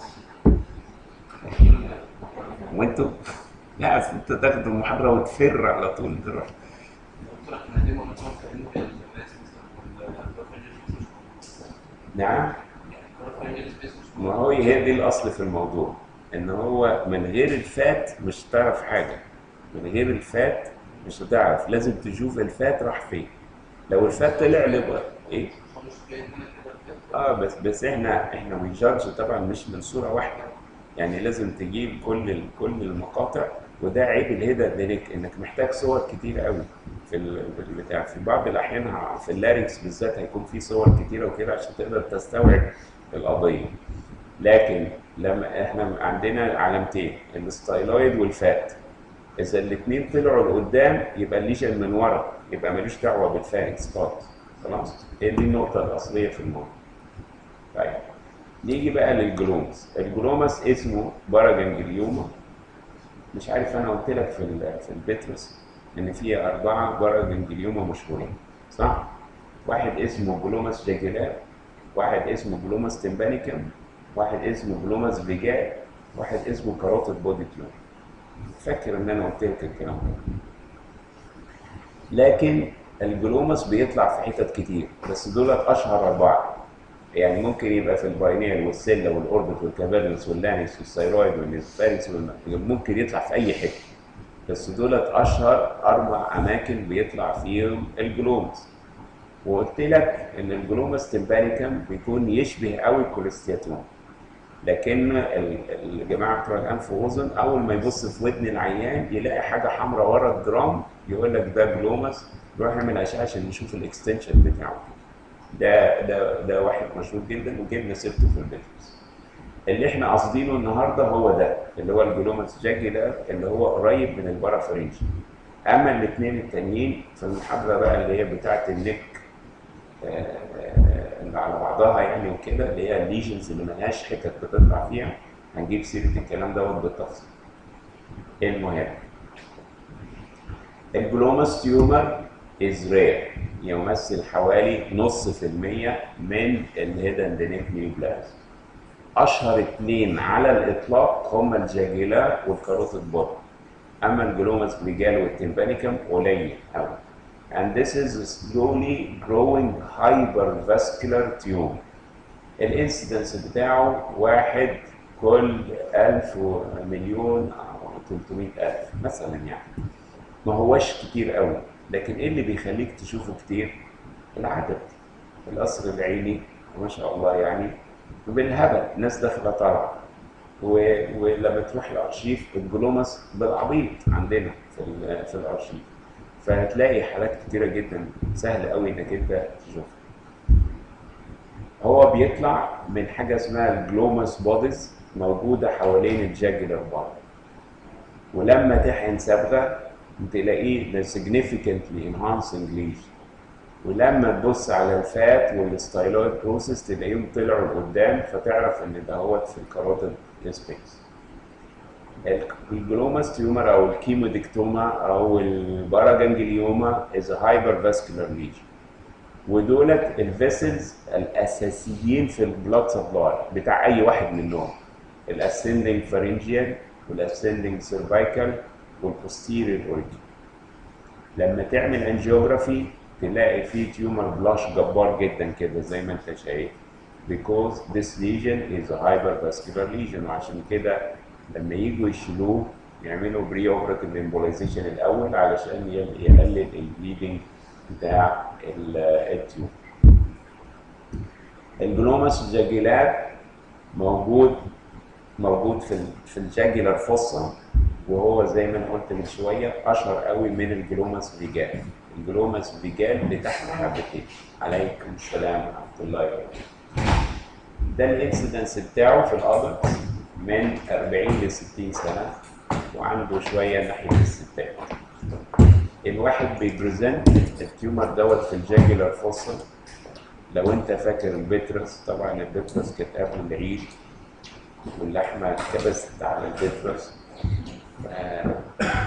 وانتوا لا اصل انت تاخد المحاضره وتفر على طول دلوقتي دكتور احنا ليه ما متوقعين في الناس مثلا نعم والبروفايل سبيس مش ما هو هي دي الاصل في الموضوع ان هو من غير الفات مش هتعرف حاجه من غير الفات مش هتعرف لازم تشوف الفات راح فين لو الفات طلع لبقى ايه مش جاي هنا كده كده. اه بس بس احنا احنا بنجادج طبعا مش من صوره واحده يعني لازم تجيب كل ال- كل المقاطع وده عيب الهيدا دينيك انك محتاج صور كتير قوي في ال- في البتاع في بعض الاحيان ه- في اللاريكس بالذات هيكون في صور كتيره وكده عشان تقدر تستوعب القضيه لكن لما احنا عندنا علامتين الستايلويد والفات اذا الاثنين طلعوا لقدام يبقى الليجن من ورا يبقى ملوش دعوه بالفارنكس خالص خلاص هي دي النقطه الاصليه في الموضوع طيب نيجي بقى للجلومس الجلومس اسمه باراجنجليوما مش عارف انا قلت لك في ال- في البترس ان في اربعه باراجنجليوما مشهورين صح واحد اسمه جلومس جاجيلار واحد اسمه جلومس تمبانيكم واحد اسمه جلومس فيجال واحد اسمه كاروتيد بودي تيوم فاكر ان انا قلت لك الكلام ده لكن الجلومس بيطلع في حتت كتير بس دولت اشهر اربعه يعني ممكن يبقى في الباينير والسله والاوربت والكافيرنس واللانكس والثيرويد والنسفاريكس ممكن يطلع في اي حته بس دولت اشهر اربع اماكن بيطلع فيهم الجلومس وقلت لك ان الجلومس تمبانيكم بيكون يشبه قوي الكوليستياتوم لكن ال- الجماعه بتوع الانف واذن اول ما يبص في ودن العيان يلاقي حاجه حمراء ورا الدرام يقول لك ده جلومس يروح يعمل اشعه عشان يشوف الاكستنشن بتاعه ده ده ده واحد مشهور جدا وجبنا سيرته في البيترس اللي احنا قاصدينه النهارده هو ده اللي هو الجلومس جاجي ده اللي هو قريب من البارافرنج اما الاثنين التانيين في المحاضره بقى اللي هي بتاعه النك آه، آه، اللي على بعضها يعني وكده اللي هي الليجنز اللي ملهاش حتت بتطلع فيها هنجيب سيره الكلام دوت بالتفصيل المهم الجلوماس تيومر از رير يمثل حوالي نص في المية من الهيدن دينيك نيوبلازم اشهر اتنين على الاطلاق هما الجاجيلا والكاروتيد بودي اما الجلوماس بريجال والتمبانيكم قليل قوي and this is a slowly growing hypervascular tumor الانسيدنس بتاعه واحد كل ألف مليون أو 300 ألف مثلا يعني ما هوش كتير قوي لكن ايه اللي بيخليك تشوفه كتير العدد القصر العيني ما شاء الله يعني بالهبل ناس داخله طالعه و- ولما تروح الارشيف الجلوماس بالعبيط عندنا في ال- في الارشيف فهتلاقي حالات كتيره جدا سهل قوي انك انت تشوفها هو بيطلع من حاجه اسمها الجلوماس بوديز موجوده حوالين الجاجلر بار ولما تحقن صبغه تلاقيه ده significantly enhancing lesion ولما تبص على الفات والستايلويد بروسيس تلاقيهم طلعوا لقدام فتعرف ان ده هو في الكاروتيد سبيس الجلوماس تيومر او الكيموديكتوما او الباراجانجليوما is a hypervascular lesion ودولت الفيسلز الاساسيين في البلاد سبلاي بتاع اي واحد منهم الاسندنج فارنجيال والاسندنج سيرفايكال والبوستيريور اوريجن لما تعمل انجيوجرافي تلاقي فيه تيومر بلاش جبار جدا كده زي ما انت شايف because this lesion is a hypervascular lesion وعشان كده لما يجوا يشيلوه يعملوا بري اوبراتيف امبولايزيشن الاول علشان ي- يقلل البليدنج بتاع ال- التيوب الجلوماس جاجيلار موجود موجود في ال- في الجاجيلار فوسا وهو زي ما انا قلت من شويه اشهر قوي من الجلوماس فيجال الجلوماس فيجال اللي تحت حبتين عليكم السلام ورحمه الله وبركاته ده الانسيدنس بتاعه في الادلت من 40 ل 60 سنه وعنده شويه ناحيه الستات الواحد بيبريزنت التيومر دوت في الجاجيلار فوسا لو انت فاكر البترس طبعا البترس كانت قبل العيد واللحمه اتكبست على البترس ف-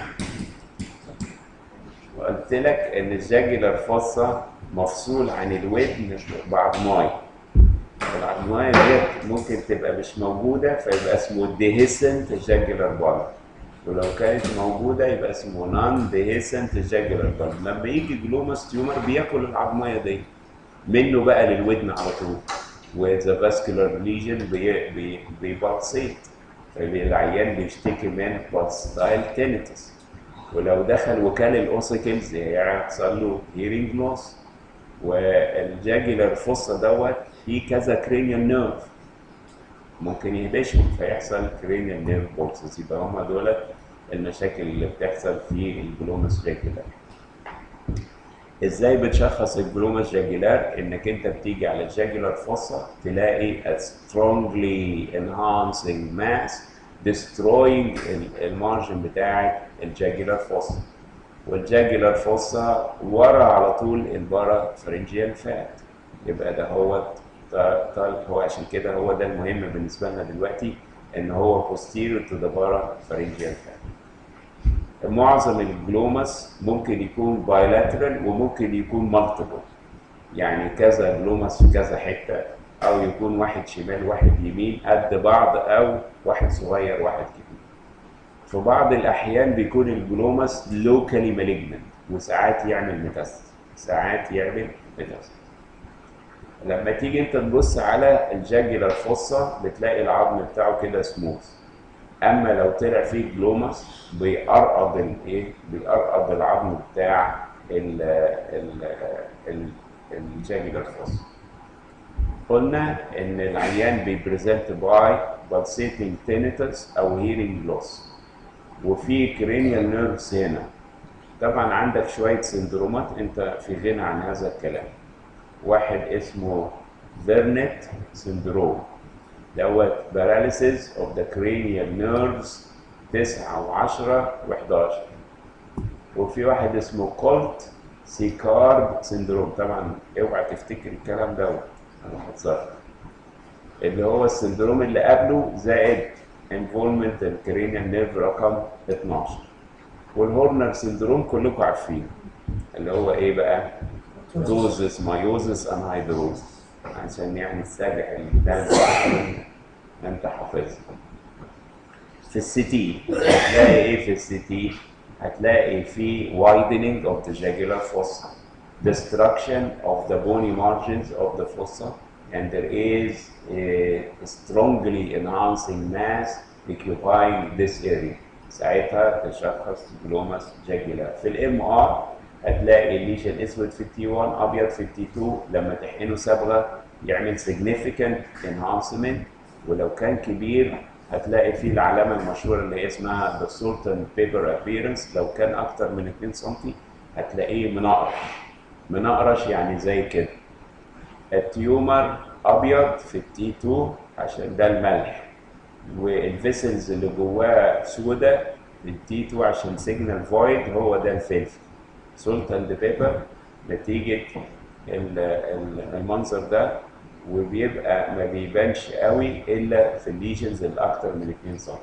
وقلت لك ان الجاجيلار فوسا مفصول عن الودن بعضماي العضمايه ديت ممكن تبقى مش موجوده فيبقى اسمه ديهيسنت جاجيلار بالب ولو كانت موجوده يبقى اسمه نون ديهيسنت جاجيلار بالب لما يجي جلوماس تيومر بياكل العضمايه دي منه بقى للودن على طول وذا فاسكولار ليجن بيبلسيت فالعيان بيشتكي من بالستايل تينيتس ولو دخل وكال الاوسيكلز هيحصل له هيرنج لوس والجاجيلر فوسا دوت فيه كذا كرينيال نيرف ممكن يهبشهم فيحصل كرينيال نيرف بولسز يبقى هما دولت المشاكل اللي بتحصل في الجلومس جاجيلر ازاي بتشخص الجلومس جاجيلار انك انت بتيجي على الجاجيلار فوسا تلاقي a strongly enhancing mass destroying ال- المارجن بتاع الجاجيلار فوسا والجاجيلار فوسا ورا على طول البارا فرنجيال فات يبقى ده هو ط- ط- هو عشان كده هو ده المهم بالنسبه لنا دلوقتي ان هو posterior to the para pharyngeal fat معظم الجلوماس ممكن يكون بايلاترال وممكن يكون مالتيبل يعني كذا جلوماس في كذا حته او يكون واحد شمال واحد يمين قد بعض او واحد صغير واحد كبير في بعض الاحيان بيكون الجلوماس لوكالي مالجنت وساعات يعمل ميتاستس ساعات يعمل ميتاستس لما تيجي انت تبص على الجاجيلار فوسا بتلاقي العظم بتاعه كده سموث اما لو طلع فيه جلوماس بيقرقض الايه بيقرقض العظم بتاع ال ال ال الجاجيلار فوسا قلنا ان العيان بيبريزنت باي pulsating tinnitus او hearing loss وفي cranial nerves هنا طبعا عندك شويه سندرومات انت في غنى عن هذا الكلام واحد اسمه فيرنت سندروم دوت paralysis of the cranial nerves 9 و10 و11 وفي واحد اسمه كولت سيكارد سندروم طبعا اوعى تفتكر الكلام دوت انا هتصرف اللي هو السندروم اللي قبله زائد involvement الكرينيال نيرف رقم 12 والهورنر سندروم كلكم عارفينه اللي هو ايه بقى؟ دوزس مايوزس انهيدروزس عشان يعني تسرح البتاع ده انت حافظها في السي تي هتلاقي ايه في السي تي؟ هتلاقي في widening of the jugular fossa destruction of the bony margins of the fossa and there is a strongly enhancing mass occupying this area ساعتها تشخص جلوماس جاجيلار في الام ار هتلاقي الليشن اسود في التي 1 ابيض في التي 2 لما تحقنه صبغه يعمل significant enhancement ولو كان كبير هتلاقي فيه العلامه المشهوره اللي هي اسمها the salt and pepper appearance لو كان اكتر من 2 سم هتلاقيه منقرش منقرش يعني زي كده التيومر ابيض في التي 2 عشان ده الملح والفيسلز اللي جواه سودا في التي 2 عشان سيجنال فويد هو ده الفلفل سولت اند بيبر نتيجه ال- ال- المنظر ده وبيبقى ما بيبانش قوي الا في الليجنز اللي اكتر من 2 سم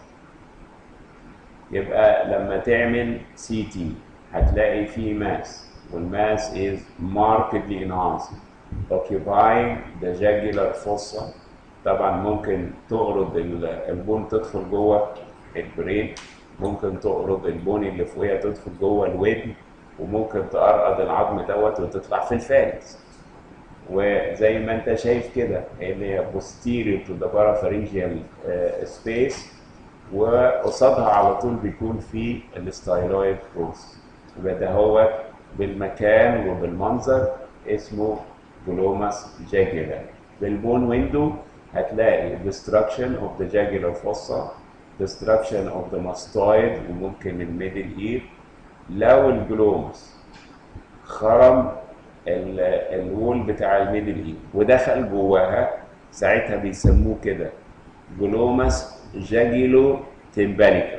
يبقى لما تعمل سي تي هتلاقي فيه ماس والماس is markedly enhanced occupying the jugular fossa طبعا ممكن تقرض ال- البون تدخل جوه البرين ممكن تقرض البون اللي فوقيها تدخل جوه الودن وممكن تقرقض العظم دوت وتطلع في الفالس وزي ما انت شايف كده اللي هي posterior to the parapharyngeal آه، space وقصادها على طول بيكون في الستايلويد بروس يبقى ده هو بالمكان وبالمنظر اسمه جلوماس جاجيلار بالبون ويندو هتلاقي destruction of the jugular fossa destruction of the mastoid وممكن الميدل اير لو الجلومس خرم ال- الوول بتاع الميدل اير ودخل جواها ساعتها بيسموه كده جلومس جاجيلو تمبانيكا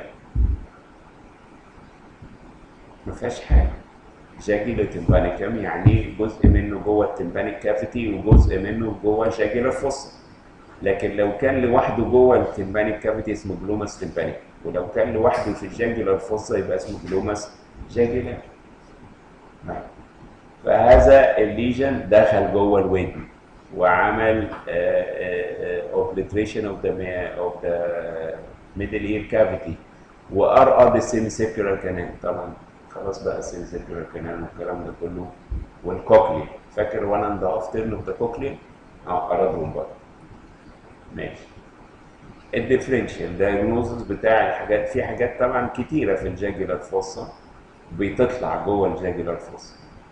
ما فيهاش حاجه جاجيلو تمبانيكم يعني جزء منه جوه التمبانيك كافيتي وجزء منه جوه جاجيلر فوسا لكن لو كان لوحده جوه التمبانيك كافيتي اسمه جلوماس تمبانيك ولو كان لوحده في الجاجيلر فوسا يبقى اسمه جلوماس جاجيلر نعم. فهذا الليجن دخل جوه الودن وعمل اوبليتريشن اوف ذا اوف ذا ميدل اير كافيتي وارقد السيميسيكولار كانال طبعا خلاص بقى السيميسيكولار كانال والكلام ده كله والكوكلي فاكر وان اند هاف تيرن اوف ذا كوكلي اه قرضهم بقى ماشي الديفرنشال دايجنوزز بتاع الحاجات في حاجات طبعا كتيره في الجاجولار فوسا بتطلع جوه الجاجولار فوسا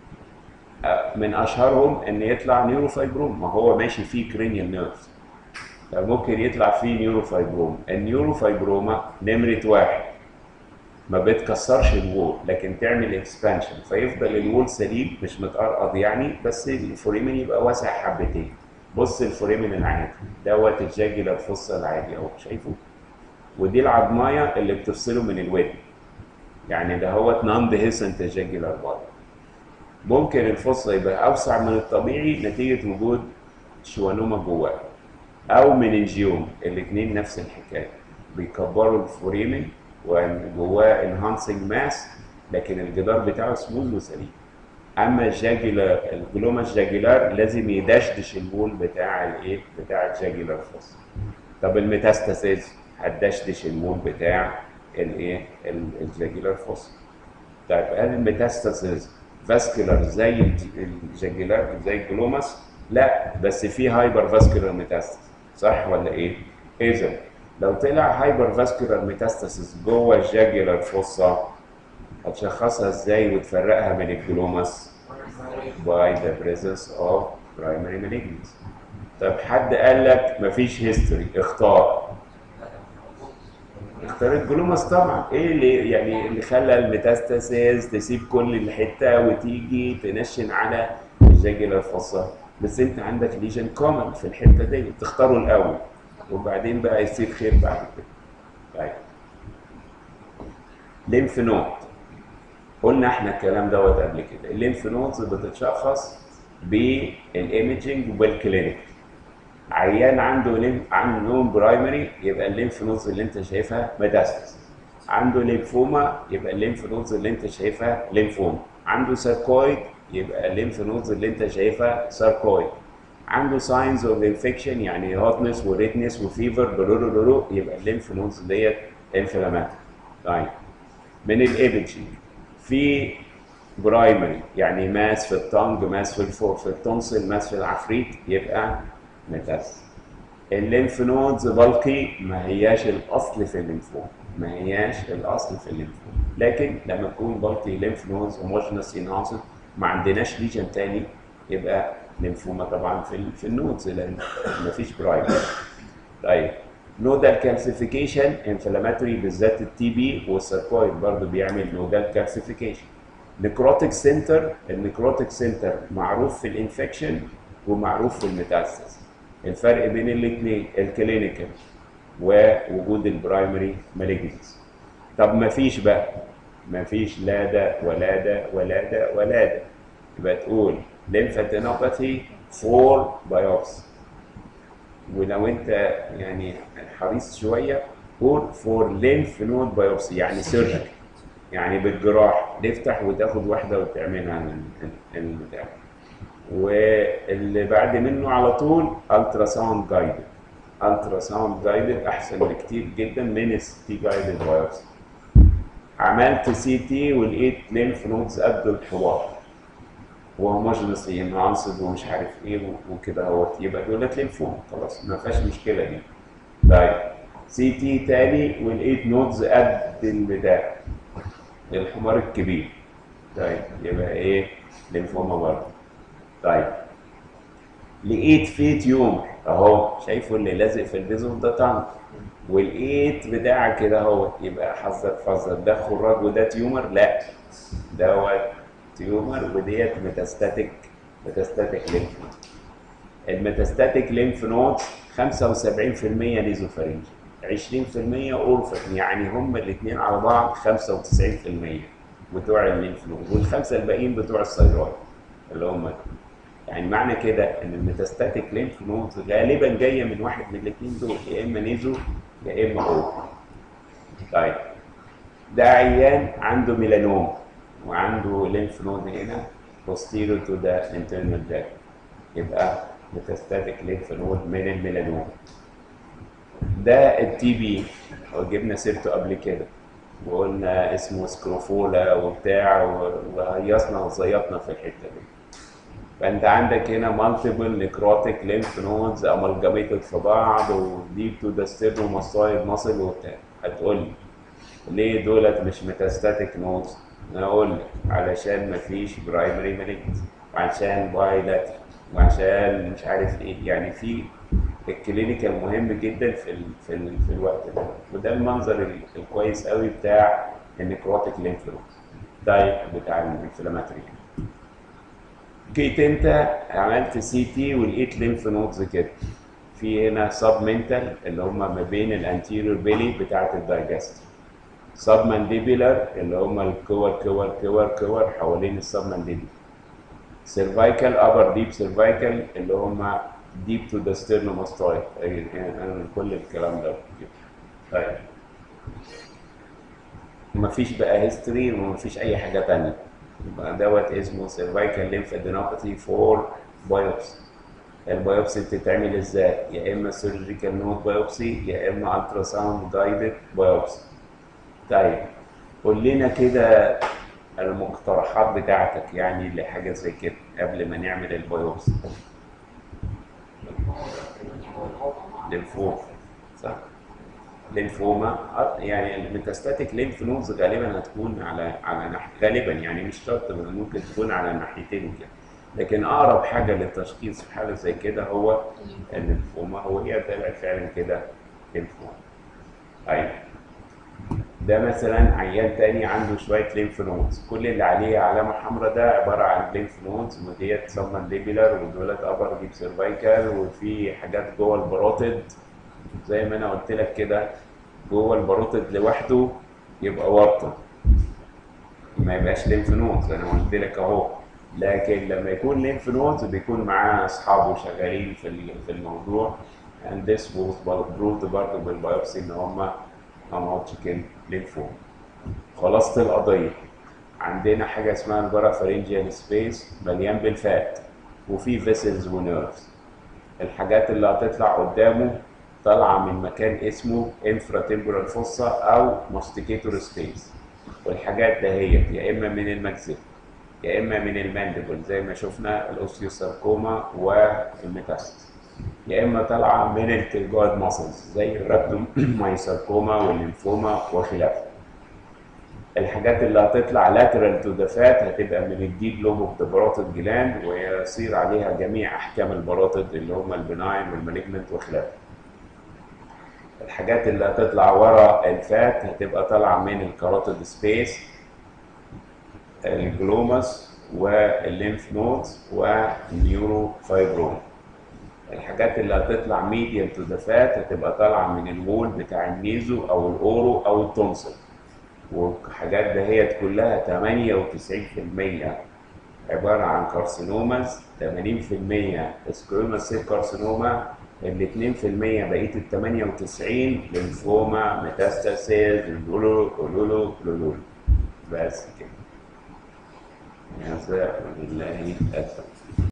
آه، من اشهرهم ان يطلع نيوروفايبروم ما هو ماشي فيه كرينيال نيرفز فممكن يطلع فيه نيوروفايبروم النيوروفايبروما نمره واحد ما بتكسرش الوول لكن تعمل اكسبانشن فيفضل الوول سليم مش متقرقض يعني بس الفوريمن يبقى واسع حبتين بص الفوريمن العادي دوت الجاجولار فوسا العادي اهو شايفه ودي العظمايه اللي بتفصله من الودن يعني ده هو نون ديهيسنت جاجولار بادي ممكن الفصة يبقى أوسع من الطبيعي نتيجة وجود شوانوما جواه أو مننجيوم الاتنين نفس الحكاية بيكبروا الفوريمن وجواه انهانسنج ماس لكن الجدار بتاعه سموث وسليم اما الجاجولار الجلوما الجاجولار لازم يدشدش البول بتاع الايه بتاع الجاجولار فوس طب الميتاستاسيز هتدشدش البول بتاع الايه ال- الجاجولار فوس طيب هل الميتاستاسيز فاسكولار زي الج- الجاجولار زي الجلوماس لا بس في هايبر فاسكولار ميتاستاسيس صح ولا ايه اذا لو طلع هايبر فاسكولار ميتاستاسيس جوه الجاجولار فوسا هتشخصها ازاي وتفرقها من الجلوماس by the presence of primary malignancy طب حد قال لك مفيش هيستوري اختار اختار الجلوماس طبعا ايه اللي يعني اللي خلى الميتاستاسيز تسيب كل الحته وتيجي تنشن على الجاجولار فوسا بس انت عندك ليجن كومن في الحته دي تختاره الاول وبعدين بقى يصير خير بعد كده طيب ليمف نود قلنا احنا الكلام دوت قبل كده الليمف نودز بتتشخص بالايمجنج وبالكلينيك عيان عنده ليمف عنده نون برايمري يبقى الليمف نودز اللي انت شايفها ميتاستاسيس عنده ليمفوما يبقى الليمف نودز اللي انت شايفها ليمفوما عنده ساركويد يبقى الليمف نودز اللي انت شايفها ساركويد عنده ساينز اوف انفكشن يعني هوتنس وريتنس وفيفر بلولولولو يبقى الليمف نودز ديت انفلاماتوري طيب من الايبجنج في برايمري يعني ماس في التونج ماس في الفور في التونسل ماس في العفريت يبقى ميتاس الليمف نودز بالكي ما هياش الاصل في الليمفوم ما هياش الاصل في الليمفوم لكن لما تكون بالكي ليمف نودز هوموجينس انهانسد ما عندناش ليجن تاني يبقى ليمفوما طبعا في ال- في النودز لان ما فيش برايمري طيب نودال كالسيفيكيشن انفلاماتوري بالذات التي بي والساركويد برضه بيعمل نودال كالسيفيكيشن نكروتيك سنتر النكروتيك سنتر معروف في الانفكشن ومعروف في الميتاستاس الفرق بين الاثنين الكلينيكال ووجود البرايمري مالجنس طب ما فيش بقى ما فيش لا ده ولا ده ولا ده ولا ده يبقى تقول ليمفاتينوباثي فور بايوبسي ولو انت يعني حريص شويه قول فور ليمف نود بايوبسي يعني سيرجري يعني بالجراح تفتح وتاخد واحده وتعملها من ال- البتاع واللي بعد منه على طول الترا ساوند جايدد الترا ساوند جايدد احسن بكتير جدا من السي جايدد بايوبسي عملت سي تي ولقيت ليمف نودز قد الحوار وهوموجينس انهانسد ومش عارف ايه و- وكده اهوت يبقى دولت ليمفوما خلاص ما فيهاش مشكله دي طيب سي تي تاني ولقيت نودز قد البتاع الحمار الكبير طيب يبقى ايه ليمفوما برضه طيب لقيت فيه تيومر اهو شايفه اللي لازق في البيزون ده طن والايت بتاعك كده اهو يبقى حذر حذر ده خراج وده تيومر لا دوت تيومر وديت ميتاستاتيك ميتاستاتيك ليمف نود الميتاستاتيك ليمف نود 75% نيزوفارينج 20% اورفن يعني هم الاثنين على بعض 95% بتوع الليمف نود والخمسه الباقيين بتوع الثيرويد اللي هم يعني معنى كده ان الميتاستاتيك ليمف نود غالبا جايه من واحد من الاثنين دول يا اما نيزو يا اما اوروبا طيب ده عيان عنده ميلانوم وعنده ليمف نود هنا posterior to the internal tract يبقى ميتاستاتيك ليمف نود من الميلانوم ده التي بي جبنا سيرته قبل كده وقلنا اسمه سكروفولا وبتاع و- وهيصنا وزيطنا في الحته دي فانت عندك هنا مالتيبل نيكروتيك ليمف نودز امالجاميتد في بعض وديب تو ذا ستيرنوماسايد ماسل وبتاع هتقول لي ليه دولت مش ميتاستاتيك نودز؟ انا اقول لك علشان مفيش برايمري مالجنس وعشان بايلاتر وعشان مش عارف ايه يعني في الكلينيكال مهم جدا في ال في ال في الوقت ده وده المنظر ال- الكويس قوي بتاع النيكروتيك ليمف نود تايب بتاع الانفلاماتوري جيت انت عملت سي تي ولقيت ليمف نودز كده في هنا سب منتال اللي هم ما بين الانتيريور بيلي بتاعه الدايجست سب مانديبيلر اللي هم الكور كور كور كور حوالين السب مانديبيلر سيرفايكال ابر ديب سيرفايكال اللي هم ديب تو ذا ستيرنوماستويد يعني كل الكلام ده طيب مفيش بقى هيستوري ومفيش اي حاجه تانية يبقى دوت اسمه سيرفايكال ليمف ادينوباثي فور بايوبسي البايوبسي بتتعمل ازاي يا اما سيرجيكال نود بايوبسي يا اما الترا ساوند جايدد بايوبسي طيب قول لنا كده المقترحات بتاعتك يعني لحاجه زي كده قبل ما نعمل البايوبسي للفوم صح لينفوما آه، يعني الميتاستاتيك لينف نودز غالبا هتكون على على ناحيه غالبا يعني مش شرط بس ممكن تكون على الناحيتين كده لكن اقرب حاجه للتشخيص في حاله زي كده هو اللينفوما هو هي طلعت فعلا كده لينفوما طيب ده مثلا عيان تاني عنده شويه لينف نودز كل اللي عليه علامه حمراء ده عباره عن لينف نودز وديت سبمانديبيلر ودولت ابر ديب سيرفايكال وفي حاجات جوه البروتيد زي ما انا قلت لك كده جوه البروتيد لوحده يبقى ورطه ما يبقاش لينف نودز انا قلت لك اهو لكن لما يكون لينف نودز بيكون معاه اصحابه شغالين في ال- في الموضوع and this was proved برضه بالبيوبسي ان هم هوتشكن لينفوم خلاصة القضية عندنا حاجة اسمها البارافارنجيال سبيس مليان بالفات وفي فيسلز ونيرفز الحاجات اللي هتطلع قدامه طالعة من مكان اسمه انفرا تمبورال فوسا او ماستيكيتور سبيس والحاجات دهيت يا اما من المجزر يا اما من الماندبل زي ما شفنا الاوستيوساركوما والميتاستس يا اما طالعه من التلجويد ماسلز زي الرابدومايساركوما والليمفوما وخلافه الحاجات اللي هتطلع لاترال تو ذا فات هتبقى من الديب لوب اوف ذا باروتيد جلاند ويصير عليها جميع احكام الباروتيد اللي هم البناين والمالجنت وخلافه الحاجات اللي هتطلع ورا الفات هتبقى طالعه من الكاروتيد سبيس الجلوماس والليمف نودز والنيورو فايبروم الحاجات اللي هتطلع ميديال تو ذا فات هتبقى طالعه من الوول بتاع النيزو او الاورو او التونسل والحاجات دهيت كلها 98% عباره عن كارسينوماز 80% سكروما سيل كارسينوما ال 2% بقيه ال 98 لينفوما ميتاستاسيز لولو لولو لولو بس كده. جزاء الله الخير.